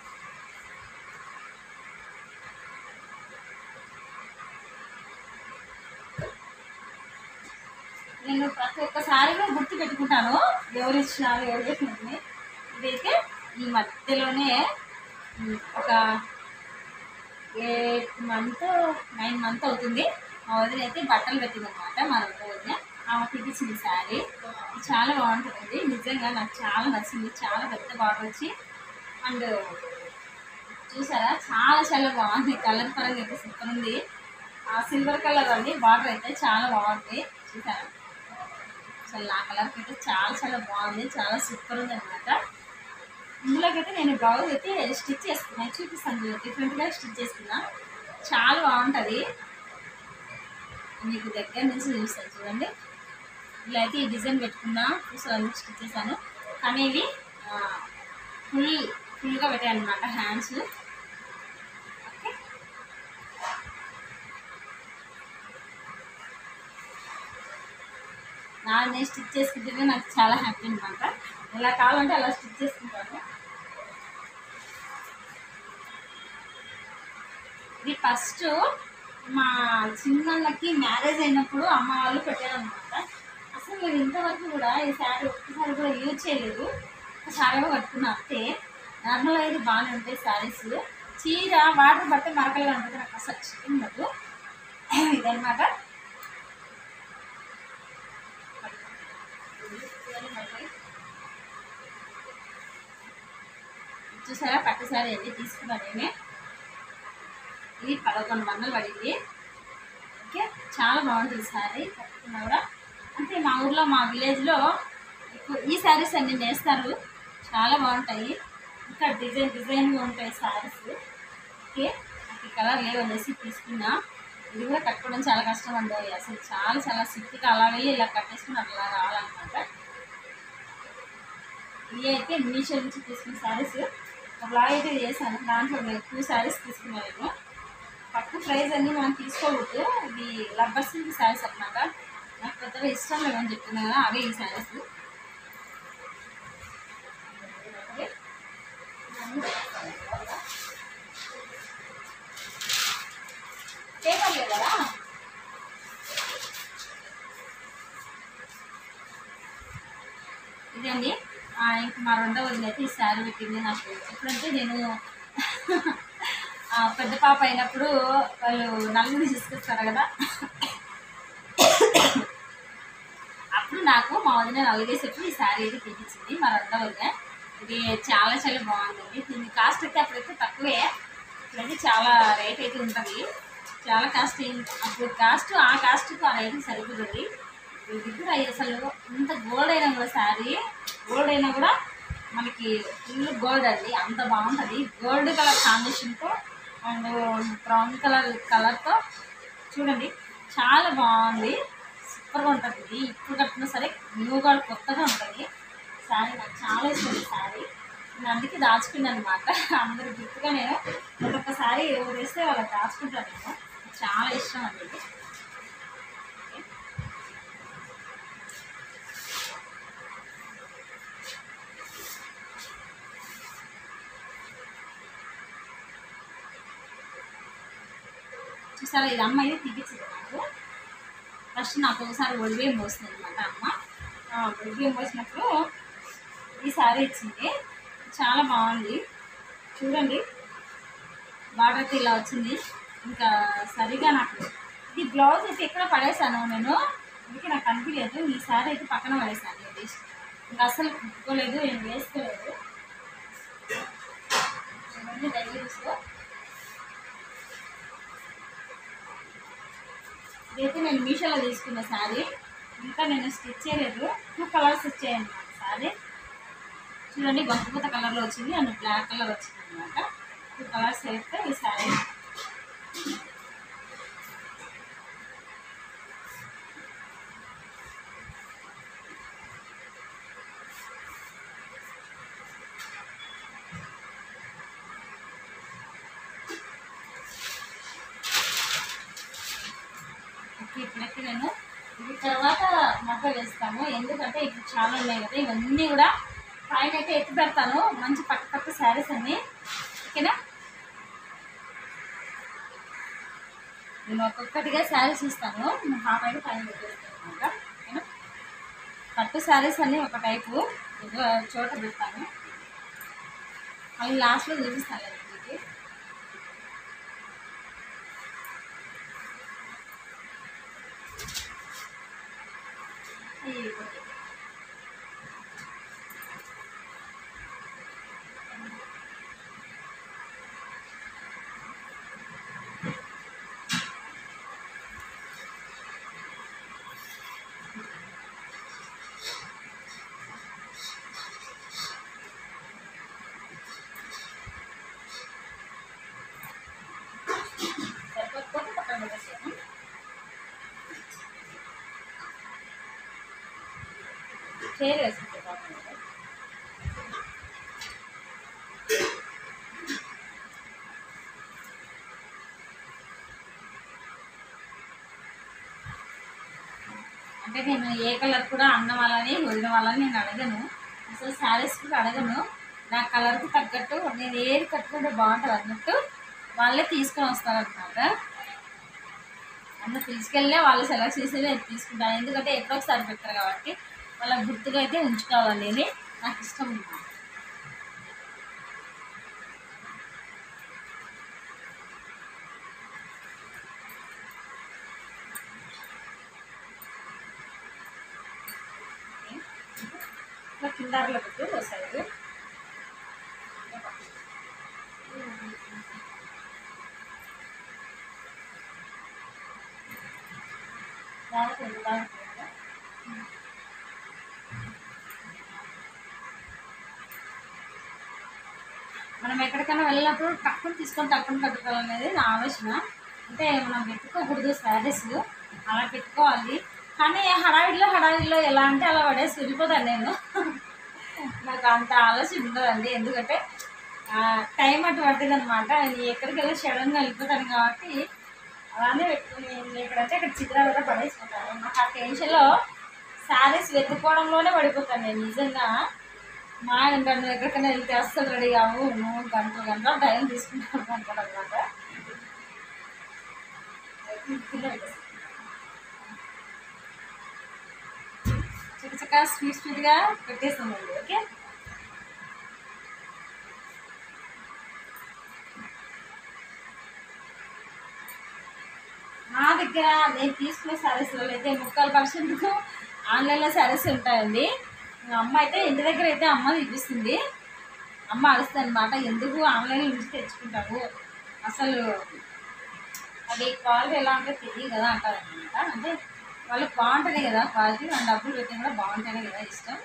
నేను ప్రతి ఒక్కసారిలో గుర్తు పెట్టుకుంటాను ఎవరు ఇచ్చినారు ఎవరు చేసినది ఇదైతే ఈ మధ్యలోనే ఉమ్, ఒక ఎయిట్ మంత్ నైన్ మంత్ అవుతుంది మా వదిన అయితే బట్టలు పెట్టింది అనమాట మా రెండో వదిన ఆమె తీపించింది శారీ చాలా బాగుంటుంది నిజంగా నాకు చాలా నచ్చింది చాలా పెద్ద బార్డర్ వచ్చి అండ్ చూసారా చాలా చాలా బాగుంది కలర్ పరంగా అయితే సూపర్ ఉంది ఆ సిల్వర్ కలర్ అండి బార్డర్ అయితే చాలా బాగుంది చూసారా అసలు నా కలర్కి అయితే చాలా చాలా బాగుంది చాలా సూపర్ ఉంది అనమాట ఇందులోకైతే నేను బ్లౌజ్ అయితే స్టిచ్ చేసుకున్నాను చూపిస్తాను చూడండి డిఫరెంట్గా స్టిచ్ చేసుకున్నా చాలా బాగుంటుంది మీకు దగ్గర నుంచి చూస్తాను చూడండి ఇలా అయితే ఈ డిజైన్ పెట్టుకున్నా చూసాను స్టిచ్ చేశాను కానీ ఇవి ఫుల్ ఫుల్గా పెట్టాను అనమాట హ్యాండ్స్ ఓకే నా నేను స్టిచ్ చేసుకుంటేనే నాకు చాలా హ్యాపీ అనమాట ఎలా కావాలంటే అలా స్టిచ్ చేసుకుంటాను ఇది ఫస్ట్ మా చిన్నకి మ్యారేజ్ అయినప్పుడు అమ్మ వాళ్ళు పెట్టారనమాట అసలు నేను ఇంతవరకు కూడా ఈ శారీ ఒక్కసారి కూడా యూజ్ చేయలేదు ఒకసారి కూడా కట్టుకున్నా అంతే నార్మల్ అయితే బాగానే ఉంటాయి శారీస్ చీర వాటర్ బట్టే మరకలుగా ఉంటుంది నాకు అసలు ఇష్టం ఉండదు ఇదనమాట చూసారా పట్టు సారీ అండి తీసుకున్నా నేనే ఇది పదకొండు వందలు పడింది ఓకే చాలా బాగుంటుంది శారీ కట్టుకున్నా కూడా అంటే మా ఊర్లో మా విలేజ్లో ఎక్కువ ఈ శారీస్ అన్ని నేస్తారు చాలా బాగుంటాయి ఇంకా డిజైన్ డిజైన్గా ఉంటాయి శారీస్ ఓకే నాకు ఈ కలర్ లేవనేసి తీసుకున్నా ఇది కూడా కట్టుకోవడం చాలా కష్టం అండి అసలు చాలా చాలా సిట్టిగా అలా వెళ్ళి ఇలా కట్టేసుకుని అట్లా రావాలన్నమాట ఇవి అయితే మీషో నుంచి తీసుకున్న శారీస్ బ్లాగ్ అయితే చేశాను దాంట్లో నేను టూ శారీస్ తీసుకున్నాను నేను పట్టు ప్రైస్ అన్ని మనం తీసుకోకూడదు ఇది రబ్బర్ సిల్క్ శారీస్ అన్నమాట నాకు పెద్దగా ఇష్టం లేదని చెప్తున్నా కదా అవే ఈ శారీస్ పేపర్ లేదు కదా ఇదండి ఆ, ఇంక మా రెండో వదిన అయితే ఈ శారీ పెట్టింది నాకు ఎప్పుడంటే నేను ఆ, పెద్ద పాప అయినప్పుడు వాళ్ళు నలుగురు తీసుకొస్తారు కదా అప్పుడు నాకు మా వదిన నలుగేసేప్పుడు ఈ శారీ అయితే తీపించింది మా రెండో వదిన ఇది చాలా చాలా బాగుందండి దీని కాస్ట్ అయితే అప్పుడైతే తక్కువే ఇప్పుడైతే చాలా రేట్ అయితే ఉంటుంది చాలా కాస్ట్ అప్పుడు కాస్ట్ ఆ కాస్ట్కి ఆ రేట్ సరిపోతుంది ఇది కూడా అసలు ఇంత గోల్డ్ అయినా కూడా శారీ గోల్డ్ అయినా కూడా మనకి ఫుల్ గోల్డ్ అండి అంత బాగుంటుంది గోల్డ్ కలర్ కాంబినేషన్తో అండ్ బ్రౌన్ కలర్ కలర్తో చూడండి చాలా బాగుంది సూపర్గా ఉంటుంది ఇది ఇప్పుడు కట్టినా సరే న్యూగా కొత్తగా ఉంటుంది శారీ నాకు చాలా ఇష్టం ఈ శారీ నేను అందుకే దాచుకున్నాను అనమాట అందరు గుర్తుగా నేను ఒక్కొక్క శారీ ఎవరు వేస్తే వాళ్ళకి దాచుకుంటాను నేను చాలా ఇష్టం అండి ఇది చూసారా ఇది అమ్మ అయితే తీపించింది నాకు ఫస్ట్ నాకు ఒకసారి ఒడివే మోస్తుంది అనమాట అమ్మ ఆ, ఒడివే మోసినప్పుడు ఈ శారీ ఇచ్చింది చాలా బాగుంది చూడండి బార్డర్ అయితే ఇలా వచ్చింది ఇంకా సరిగా నాకు ఇది బ్లౌజ్ అయితే ఎక్కడ పడేసాను నేను అందుకే నాకు అనిపించలేదు ఈ శారీ అయితే పక్కన పడేసాను ఇది ఇంకా అసలు కుట్టుకోలేదు ఏం వేసుకోలేదు అన్ని డైలీ యూస్లో ఇదైతే నేను మీషోలో తీసుకున్న శారీ ఇంకా నేను స్టిచ్ చేయలేదు టూ కలర్స్ ఇచ్చాయండి శారీ చూడండి బంకపూత కలర్లో వచ్చింది అండ్ బ్లాక్ కలర్ వచ్చింది అనమాట టూ కలర్స్ అయితే ఈ శారీ ఓకే ఇప్పుడైతే నేను ఇది తర్వాత మగ్గ వేస్తాము ఎందుకంటే ఇప్పుడు చాలా ఉన్నాయి కదా ఇవన్నీ కూడా పైన అయితే ఎత్తి పెడతాను మంచి పక్క పక్క శారీస్ అన్ని ఓకేనా నేను ఒక్కొక్కటిగా శారీస్ ఇస్తాను హాఫ్ అయితే పైన పెట్టేస్తాను అనమాట ఓకేనా పట్టు శారీస్ అన్ని ఒక టైపు ఒక చోట పెడతాను మళ్ళీ లాస్ట్లో చూపిస్తాను మీకు ఈ ఒకటి. సరిపోకపోతే పక్కన పెట్టేసాను చైర్ వేసుకుంటే బాగుంటుంది అంటే నేను ఏ కలర్ కూడా అన్న వాళ్ళని వదిన వాళ్ళని నేను అడగను అసలు శారీస్ కూడా అడగను నా కలర్కి తగ్గట్టు నేను ఏది కట్టుకుంటే బాగుంటుంది అన్నట్టు వాళ్ళే తీసుకొని వస్తారనమాట అన్న తీసుకెళ్ళే వాళ్ళు సెలెక్ట్ చేసి నేను తీసుకుంటాను ఎందుకంటే ఎప్పుడో ఒకసారి పెడతారు కాబట్టి వాళ్ళ గుర్తుగా అయితే ఉంచుకోవాలి అని నాకు ఇష్టం ఉంది ఇట్లా కిందారులో పెట్టు ఓ సైడు బాగా కొంచెం బాగా పెట్టు. మనం ఎక్కడికైనా వెళ్ళినప్పుడు టక్కుని తీసుకొని టక్కుని కట్టుకోవాలనేది నా ఆలోచన అంటే మనం పెట్టుకోకూడదు శారీస్ అలా పెట్టుకోవాలి కానీ హడావిడిలో హడావిడిలో ఎలా అంటే అలా పడేసి వెళ్ళిపోతాను నేను నాకు అంత ఆలోచన ఉండదండి ఎందుకంటే ఆ, టైం అటు పడుతుంది అనమాట ఎక్కడికి వెళ్ళి సడన్గా వెళ్ళిపోతాను కాబట్టి అలానే పెట్టుకుని నేను ఎక్కడంటే అక్కడ చిత్రాలు కూడా పడేసుకుంటాను నాకు ఆ టెన్షన్లో శారీస్ వెతుక్కోవడంలోనే పడిపోతాను నేను నిజంగా మా ఇంకా నువ్వు ఎక్కడికైనా వెళ్తే అస్సలు రెడీ కావు నువ్వు గంటలు గంటలు టైం తీసుకుంటాను అంటాడు అనమాట చక్కచక్క స్వీట్ స్వీట్గా పెట్టేస్తామండి ఓకే నా దగ్గర నేను తీసుకునే శారీస్లలో అయితే ముక్కలు పర్సెంట్ ఆన్లైన్లో శారీస్ ఉంటాయండి మా అమ్మ అయితే ఇంటి దగ్గర అయితే అమ్మ చూపిస్తుంది అమ్మ అరుస్తుంది అనమాట ఎందుకు ఆన్లైన్లో నుంచి తెచ్చుకుంటావు అసలు అది క్వాలిటీ ఎలా ఉంటుందో తెలియదు కదా అంటారు అనమాట అంటే వాళ్ళకి బాగుంటుంది కదా క్వాలిటీ మన డబ్బులు పెట్టిన కూడా బాగుంటేనే కదా ఇష్టం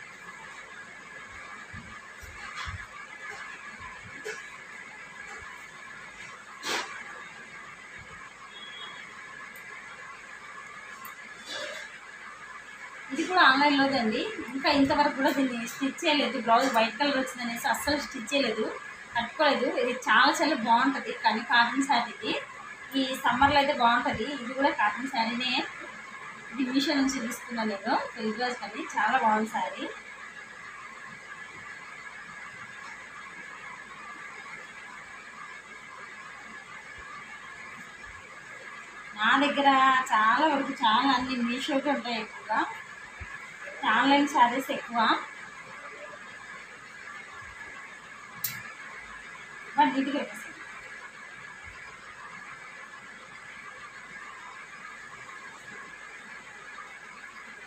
ఇది కూడా ఆన్లైన్లోదండి ఇంకా ఇంతవరకు కూడా దీన్ని స్టిచ్ చేయలేదు బ్లౌజ్ వైట్ కలర్ వచ్చిందనేసి అస్సలు స్టిచ్ చేయలేదు కట్టుకోలేదు ఇది చాలా చాలా బాగుంటుంది కానీ కాటన్ శారీ ఇది ఈ సమ్మర్లో అయితే బాగుంటుంది ఇది కూడా కాటన్ శారీనే ఇది మీషో నుంచి తీసుకున్నాను నేను పెళ్లి రోజు కానీ చాలా బాగుంది శారీ నా దగ్గర చాలా వరకు చాలా అన్ని మీషోకి ఉంటాయి ఎక్కువగా ఆన్లైన్ శారీస్ ఎక్కువ బట్ ఇంటికి వచ్చేసాను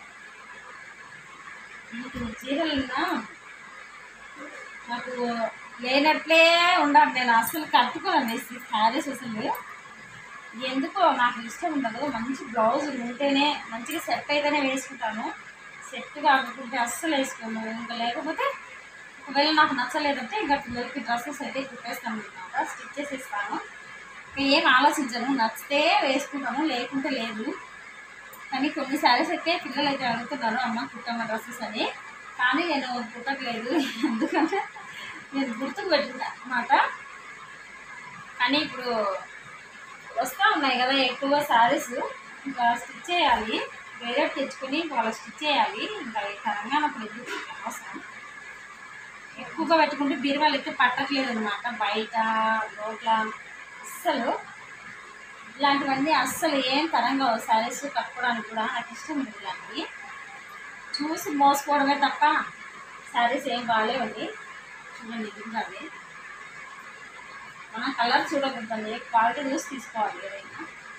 మీకు చీరలున్నా నాకు లేనట్లే ఉండాలి నేను అసలు కట్టుకోను శారీస్ అసలు ఎందుకో నాకు ఇష్టం ఉండదు మంచి బ్లౌజ్ ఉంటేనే మంచిగా సెట్ అయితేనే వేసుకుంటాను సెట్ కాకుంటే అస్సలు వేసుకోను ఇంకా లేకపోతే ఒకవేళ నాకు నచ్చలేదంటే ఇంకా పిల్లలకి డ్రెస్సెస్ అయితే కుట్టేస్తాను అనమాట స్టిచ్ చేసి ఇస్తాను ఇంకా ఏం ఆలోచించను నచ్చితే వేసుకుంటాను లేకుంటే లేదు కానీ కొన్ని శారీస్ అయితే పిల్లలు అయితే అడుగుతున్నారు అమ్మ కుట్టమ్మ డ్రెస్సెస్ అని కానీ నేను కుట్టట్లేదు ఎందుకంటే నేను గుర్తుకు పెట్టిన అన్నమాట కానీ ఇప్పుడు వస్తూ ఉన్నాయి కదా ఎక్కువ శారీస్ ఇంకా స్టిచ్ చేయాలి వేరే తెచ్చుకొని ఇంకా వాళ్ళకి స్టిచ్ చేయాలి ఇంకా ఈ తెలంగాణ అప్పుడు ఎందుకు అవసరం ఎక్కువగా పెట్టుకుంటే బీరువాళ్ళు అయితే పట్టట్లేదు అనమాట బయట రోడ్ల అస్సలు ఇలాంటివన్నీ అస్సలు ఏం తరంగా శారీస్ కట్టుకోవడానికి కూడా నాకు ఇష్టం లేదు ఇలాంటివి చూసి మోసపోవడమే తప్ప శారీస్ ఏం బాగాలేవండి చూడండి ఇది కూడా అది మనం కలర్ చూడకూడదండి క్వాలిటీ చూసి తీసుకోవాలి ఏదైనా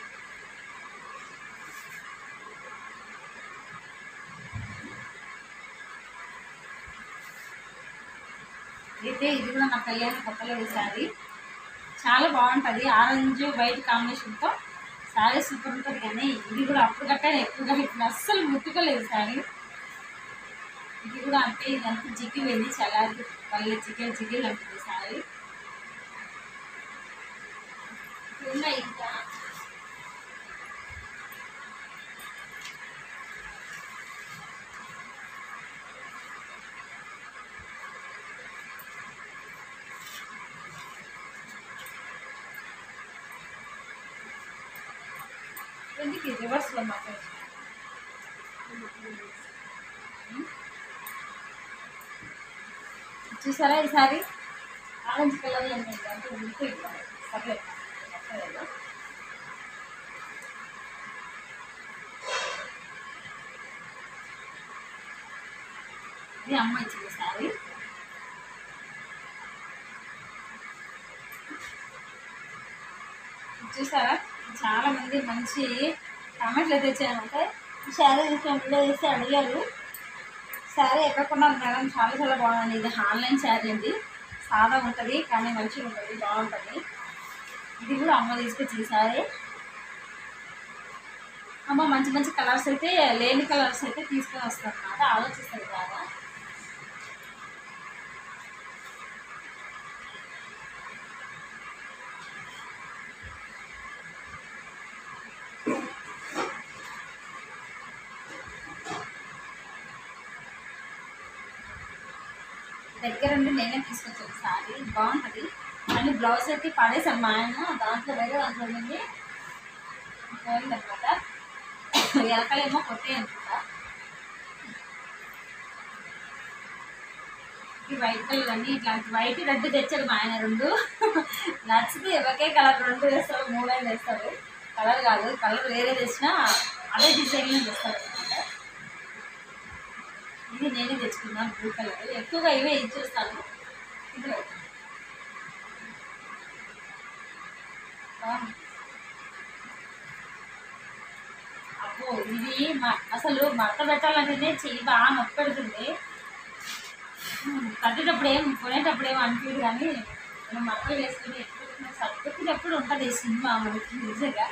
అయితే ఇది కూడా నా కళ్యాణ కొత్తలో ఈ శారీ చాలా బాగుంటుంది ఆరెంజ్ వైట్ కాంబినేషన్తో శారీ సూపర్ ఉంటుంది కానీ ఇది కూడా అప్పుడు కట్టాను ఎక్కువగా ఇప్పుడు అస్సలు ముట్టుకోలేదు శారీ ఇది కూడా అంటే ఇదంతా జిగ్గి వెళ్ళి చాలా మళ్ళీ చికెన్ చికెన్ అంటుంది శారీ ఉన్నాయి ఇంకా ఎందుకు రివర్స్లో మాత్రం చూసారా ఈసారి ఆరెంజ్ కలర్లో ఉన్నాయి అంటే ఉడికి సర్లేదు నచ్చలేదు. ఇది అమ్మ ఇచ్చింది సారీ చూసారా చాలా మంది మంచి కామెంట్లు అయితే వచ్చాయంటే శారీ వీడియో చేసి అడిగారు శారీ ఎక్కడ కొన్నారు మేడం చాలా చాలా బాగుంది ఇది ఆన్లైన్ శారీ అండి సాదా ఉంటుంది కానీ మంచిగా ఉంటుంది బాగుంటుంది ఇది కూడా అమ్మ తీసుకొచ్చి శారీ అమ్మ మంచి మంచి కలర్స్ అయితే లేని కలర్స్ అయితే తీసుకొని వస్తారు అన్నమాట ఆలోచిస్తారు బాగా దగ్గరుండి నేనే తీసుకొచ్చాను సారీ బాగుంటుంది కానీ బ్లౌజ్ అయితే పడేసాను మా ఆయన దాంట్లో వేరే దాంట్లో నుండి పోయిందనమాట ఎలకలేమో కొట్టే అనుకుంటా ఈ వైట్ కలర్ అండి ఇట్లాంటి వైట్ రెడ్ తెచ్చాడు మా ఆయన రెండు నచ్చితే ఒకే కలర్ రెండు వేస్తాడు మూడైదు వేస్తాడు కలర్ కాదు కలర్ వేరే తెచ్చినా అదే డిజైన్లో తెస్తాడు అనమాట ఇది నేనే తెచ్చుకున్నాను బ్లూ కలర్ ఎక్కువగా ఇవే ఇచ్చేస్తాను ఇందులో బాగుంది. అబ్బో ఇది మ- అసలు మడత పెట్టాలంటేనే చెయ్యి బాగా నొప్పి పెడుతుంది ఉమ్, కట్టేటప్పుడు ఏం కొనేటప్పుడు ఏం అనిపించదు కానీ మనం మడతలు వేసుకుని ఎక్కువ సర్దుకునేటప్పుడు ఉంటుంది ఈ సినిమా మనకి నిజంగా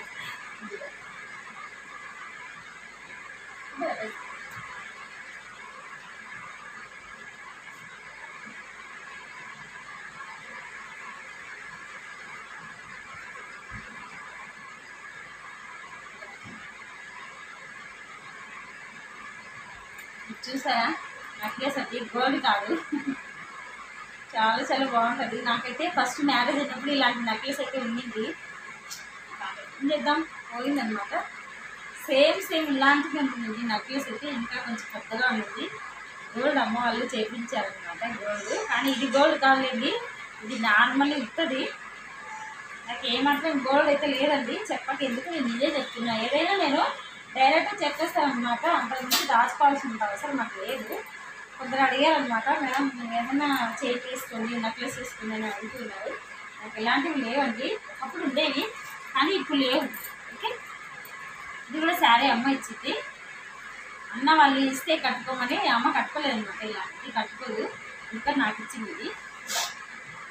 చూసారా నెక్లెస్ అది గోల్డ్ కాదు చాలా చాలా బాగుంటుంది నాకైతే ఫస్ట్ మ్యారేజ్ అయినప్పుడు ఇలాంటి నెక్లెస్ అయితే ఉండింది ఏం చేద్దాం పోయిందనమాట సేమ్ సేమ్ ఇలాంటిది ఉంటుంది నెక్లెస్ అయితే ఇంకా కొంచెం పెద్దగా ఉంటుంది గోల్డ్ అమ్మ వాళ్ళు చేయించారనమాట గోల్డ్ కానీ ఇది గోల్డ్ కాదులేండి ఇది నార్మల్ ఇస్తుంది నాకు ఏమాత్రం గోల్డ్ అయితే లేదండి చెప్పక ఎందుకు నేను నిజే చెప్తున్నా ఏదైనా నేను డైరెక్ట్ చెప్పేస్తాను అనమాట అంతకుమించి దాచుకోవాల్సిన అవసరం నాకు లేదు కొందరు అడిగారు అనమాట మేడం మీరు ఏమైనా చేయి తీసుకోండి నెక్లెస్ తీసుకోండి అని అడుగుతున్నారు నాకు ఇలాంటివి లేవండి ఒకప్పుడు ఉండేవి కానీ ఇప్పుడు లేవు ఓకే ఇది కూడా శారీ అమ్మ ఇచ్చింది అన్న వాళ్ళు ఇస్తే కట్టుకోమని అమ్మ కట్టుకోలేదు అనమాట ఇలాంటిది కట్టుకోదు ఇంకా నాకు ఇచ్చింది ఇది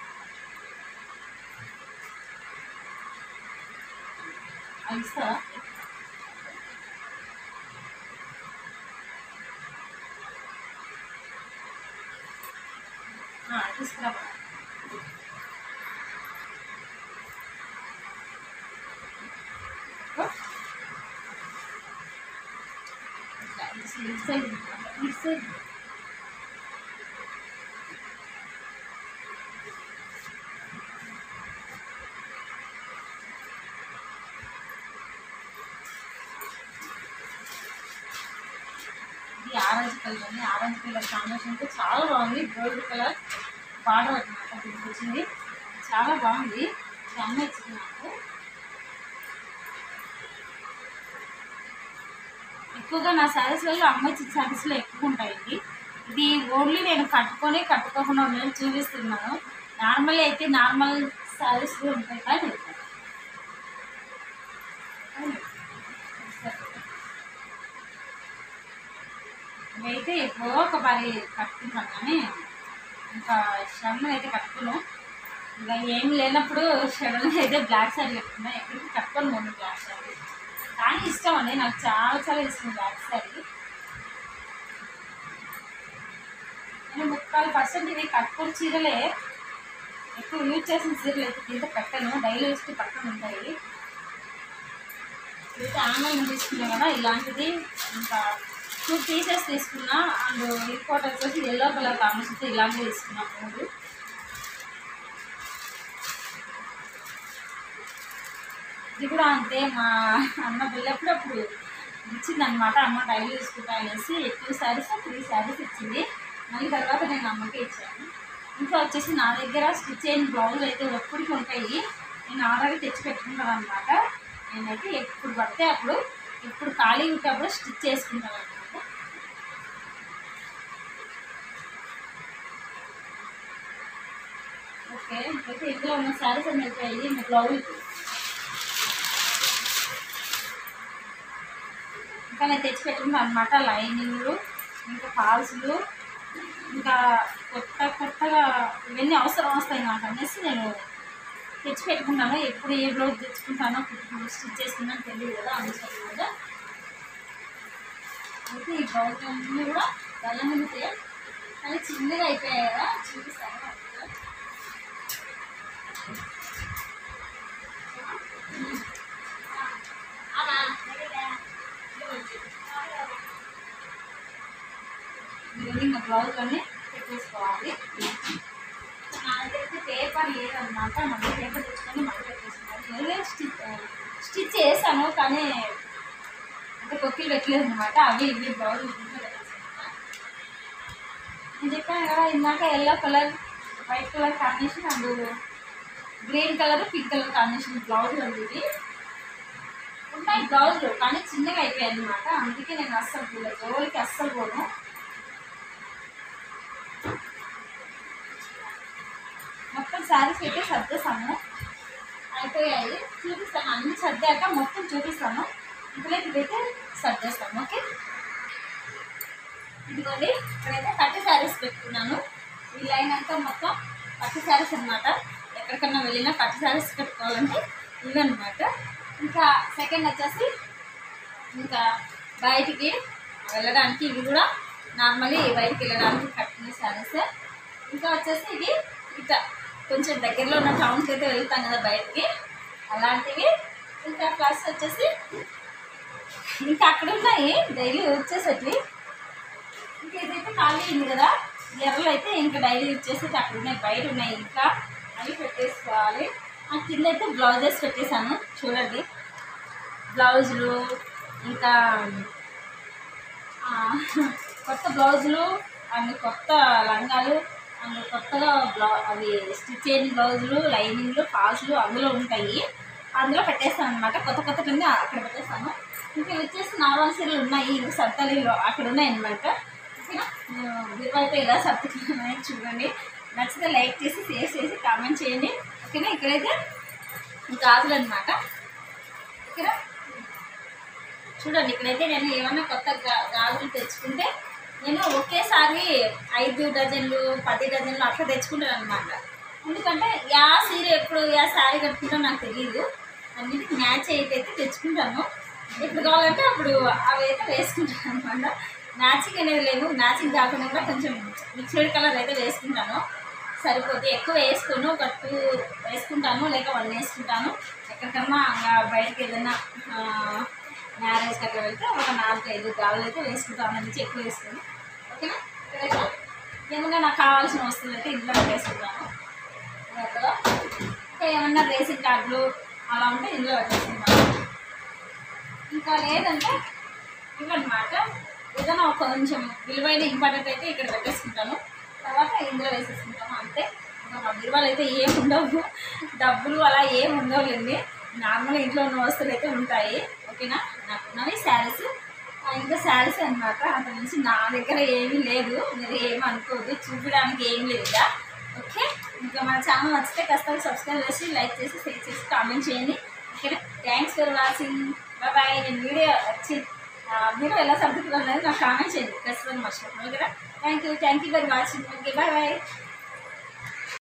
అది ఇస్తావా ఆ, తీసుకురా ఇట్లా, ఇటు సైడ్ ఇటు సైడ్ ఇది ఆరెంజ్ కలర్ అండి ఆరెంజ్ కలర్ కాంబినేషన్తో చాలా బాగుంది గోల్డ్ కలర్ బార్డర్ అనమాట దీనికి వచ్చింది చాలా బాగుంది ఇది అమ్మ ఇచ్చింది నాకు ఎక్కువగా నా శారీస్లలో అమ్మ ఇచ్చిన శారీస్లో ఎక్కువ ఉంటాయండి ఇది ఓన్లీ నేను కట్టుకొని కట్టుకోకుండా ఉండని చూపిస్తున్నాను నార్మల్ అయితే నార్మల్ శారీస్లో ఉంటాయి కానీ ఇవైతే ఎప్పుడో ఒక పరి కట్టుకుంటాను కానీ ఇంకా షర్ట్ అయితే కట్టుకున్నాం ఇంకా ఏం లేనప్పుడు షర్ట్ అయితే బ్లాక్ శారీ కట్టుకున్నా ఎక్కడికి కట్టుకొని పోను బ్లాక్ శారీ కానీ ఇష్టం అండి నాకు చాలా చాలా ఇష్టం బ్లాక్ శారీ నేను ముక్కాలు పర్సెంట్ ఇవి కట్టుకొని చీరలే ఎక్కువ యూజ్ చేసిన చీరలు అయితే దీంతో పెట్టను డైలీ యూస్కి పక్కన ఉంటాయి అయితే ఆన్లైన్ తీసుకున్నా కదా ఇలాంటిది ఇంకా టూ పీసెస్ తీసుకున్నా అండ్ ఇంకోటి వచ్చేసి ఎల్లో కలర్ కాంబినేషన్తో ఇలాంటివి తీసుకున్నా మూడు ఇది కూడా అంతే మా అన్న పిల్లప్పుడప్పుడు ఇచ్చింది అనమాట అమ్మ డైలీ తీసుకుంటా అనేసి టూ శారీస్ త్రీ శారీస్ ఇచ్చింది మళ్ళీ తర్వాత నేను అమ్మకి ఇచ్చాను ఇంకా వచ్చేసి నా దగ్గర స్టిచ్ అయిన బ్లౌజులు అయితే ఎప్పటికి ఉంటాయి నేను ఆల్రెడీ తెచ్చి పెట్టుకుంటాను అనమాట నేనైతే ఎప్పుడు పడితే అప్పుడు ఇప్పుడు ఖాళీ ఉంటప్పుడు స్టిచ్ చేసుకుంటాను అనమాట ఓకే అయితే ఇందులో ఉన్న శారీస్ అన్ని అయిపోయాయి మీ బ్లౌజ్ ఇంకా నేను తెచ్చి పెట్టుకున్నాను అనమాట లైనింగ్లు ఇంకా ఫాల్స్లు ఇంకా కొత్త కొత్తగా ఇవన్నీ అవసరం వస్తాయి నాకు అనేసి నేను తెచ్చి పెట్టుకుంటాను ఎప్పుడు ఏ బ్లౌజ్ తెచ్చుకుంటానో ఇప్పుడు స్టిచ్ చేసుకున్నాను తెలియదు కదా అందుకని కదా అయితే ఈ బ్లౌజ్ అన్నీ కూడా వెళ్ళనితే కానీ చిన్నగా అయిపోయాయి కదా చూపిస్తాను ఇవన్నీ మా బ్లౌజ్లోనే పెట్టేసుకోవాలి నా దగ్గర అయితే పేపర్ లేదన్నమాట మళ్ళీ పేపర్ తెచ్చుకొని మళ్ళీ పెట్టేసుకోవాలి ఏదో స్టిచ్ స్టిచ్ చేశాను కానీ అంటే కొక్కిలు పెట్టలేదు అనమాట అవి ఇవి బ్లౌజ్ దీంట్లో పెట్టేసాను నేను చెప్పాను కదా ఇందాక yellow colour white colour combination and green colour pink colour combination blouse ఉంది ఇది ఉన్నాయి బ్లౌజులు కానీ చిన్నగా అయిపోయాయి అనమాట అందుకే నేను అస్సలు పోలేదు జోలికి అస్సలు పోను మొత్తం శారీస్ అయితే సర్దేశాను అయిపోయాయి చూపిస్తాను అన్ని సర్దాక మొత్తం చూపిస్తాను ఇందులోకి అయితే సర్దేస్తాను ఓకే ఇదిగోండి ఇక్కడైతే పట్టు శారీస్ పెట్టుకున్నాను ఈ లైన్ అంతా మొత్తం పట్టు శారీస్ అనమాట ఎక్కడికన్నా వెళ్ళినా పట్టు శారీస్ పెట్టుకోవాలంటే ఇవన్నమాట ఇంకా సెకండ్ వచ్చేసి ఇంకా బయటికి వెళ్ళడానికి ఇవి కూడా నార్మల్లీ బయటికి వెళ్ళడానికి కట్టుకునే శారీస్ ఇంకా వచ్చేసి ఇవి ఇట్లా కొంచెం దగ్గరలో ఉన్న టౌన్కి అయితే వెళ్తాం కదా బయటికి అలాంటివి ఇంకా ప్లస్ వచ్చేసి ఇంకా అక్కడ ఉన్నాయి డైలీ వచ్చేసరికి ఇంకా ఇదైతే ఖాళీ అయింది కదా ఎర్రలు అయితే ఇంకా డైలీ వచ్చేసి అక్కడ ఉన్నాయి బయట ఉన్నాయి ఇంకా అవి పెట్టేసుకోవాలి ఆ కింద అయితే బ్లౌజెస్ పెట్టేశాను చూడండి బ్లౌజులు ఇంకా ఆ, కొత్త బ్లౌజులు అండ్ కొత్త లంగాలు అండ్ కొత్తగా బ్లౌ అవి స్టిచ్ అయిన బ్లౌజులు లైనింగ్లు ఫాల్స్లు అందులో ఉంటాయి అందులో పెట్టేస్తాను అనమాట కొత్త కొత్త కింద అక్కడ పెట్టేస్తాను ఇంకా ఇవి వచ్చేసి నార్మల్ సీరియల్ ఉన్నాయి ఇంకా సర్తాలిలో అక్కడ ఉన్నాయి అనమాట ఓకేనా మీరు అయితే ఎలా సర్దుకున్నాయి చూడండి నచ్చితే లైక్ చేసి షేర్ చేసి కామెంట్ చేయండి ఓకేనా ఇక్కడైతే గాజులు అనమాట ఓకేనా చూడండి ఇక్కడైతే నేను ఏమన్నా కొత్త గా- గాజులు తెచ్చుకుంటే నేను ఒకేసారి ఐదు డజన్లు పది డజన్లు అట్లా తెచ్చుకుంటాను అనమాట ఎందుకంటే యా సీర ఎప్పుడు యా శారీ కట్టుకుంటా నాకు తెలియదు అన్నిటికి మ్యాచ్ అయితే తెచ్చుకుంటాను ఎప్పుడు కావాలంటే అప్పుడు అవి అయితే వేసుకుంటాను అనమాట మ్యాచింగ్ అనేది లేదు మ్యాచింగ్ కాకుండా కూడా కొంచెం మిక్స్డ్ కలర్ అయితే వేసుకుంటాను సరిపోతే ఎక్కువ వేసుకోను ఒక టూ వేసుకుంటాను లేక వన్ వేసుకుంటాను ఎక్కడికన్నా ఇంకా బయటకి ఏదైనా మ్యారేజ్కి అట్లా వెళ్తే ఒక నాలుగు ఐదు గాజులు అయితే వేసుకుంటాను నుంచి ఎక్కువ వేసుకుని ఓకేనా ఇక్కడైతే ఏమన్నా నాకు కావాల్సిన వస్తువులు అయితే ఇంట్లో పెట్టేసుకుంటాను ఇందులో ఇంకా ఏమన్నా రేసింగ్ కార్డులు అలా ఉంటే ఇందులో పెట్టేసుకుంటాను ఇంకా లేదంటే ఇవన్నమాట ఏదైనా ఒక కొంచెం విలువైన ఇంపార్టెంట్ అయితే ఇక్కడ పెట్టేసుకుంటాను తర్వాత ఇందులో వేసేసుకుంటాము అంతే ఇంకా మా విలువలు అయితే ఏం ఉండవు డబ్బులు అలా ఏం ఉండవులేండి నార్మల్ ఇంట్లో ఉన్న వస్తువులు అయితే ఉంటాయి ఓకేనా నాకు ఉన్నవి శారీస్ ఇంకా శారీస్ అనమాట అంత నుంచి నా దగ్గర ఏమీ లేదు మీరు ఏమి అనుకోవద్దు చూపించడానికి ఏం లేదు ఇక. ఓకే ఇంకా మన ఛానల్ నచ్చితే ఖచ్చితంగా సబ్స్క్రైబ్ చేసి లైక్ చేసి షేర్ చేసి కామెంట్ చేయండి ఓకేనా థ్యాంక్స్ ఫర్ వాచింగ్ బాయ్ నేను వీడియో వచ్చి ఆ, మీరు ఎలా సర్దుకున్నారు అనేది నాకు కామెంట్ చేయండి ఖచ్చితంగా మర్చిపోతున్నాను ఓకేనా thank you thank you for watching okay bye bye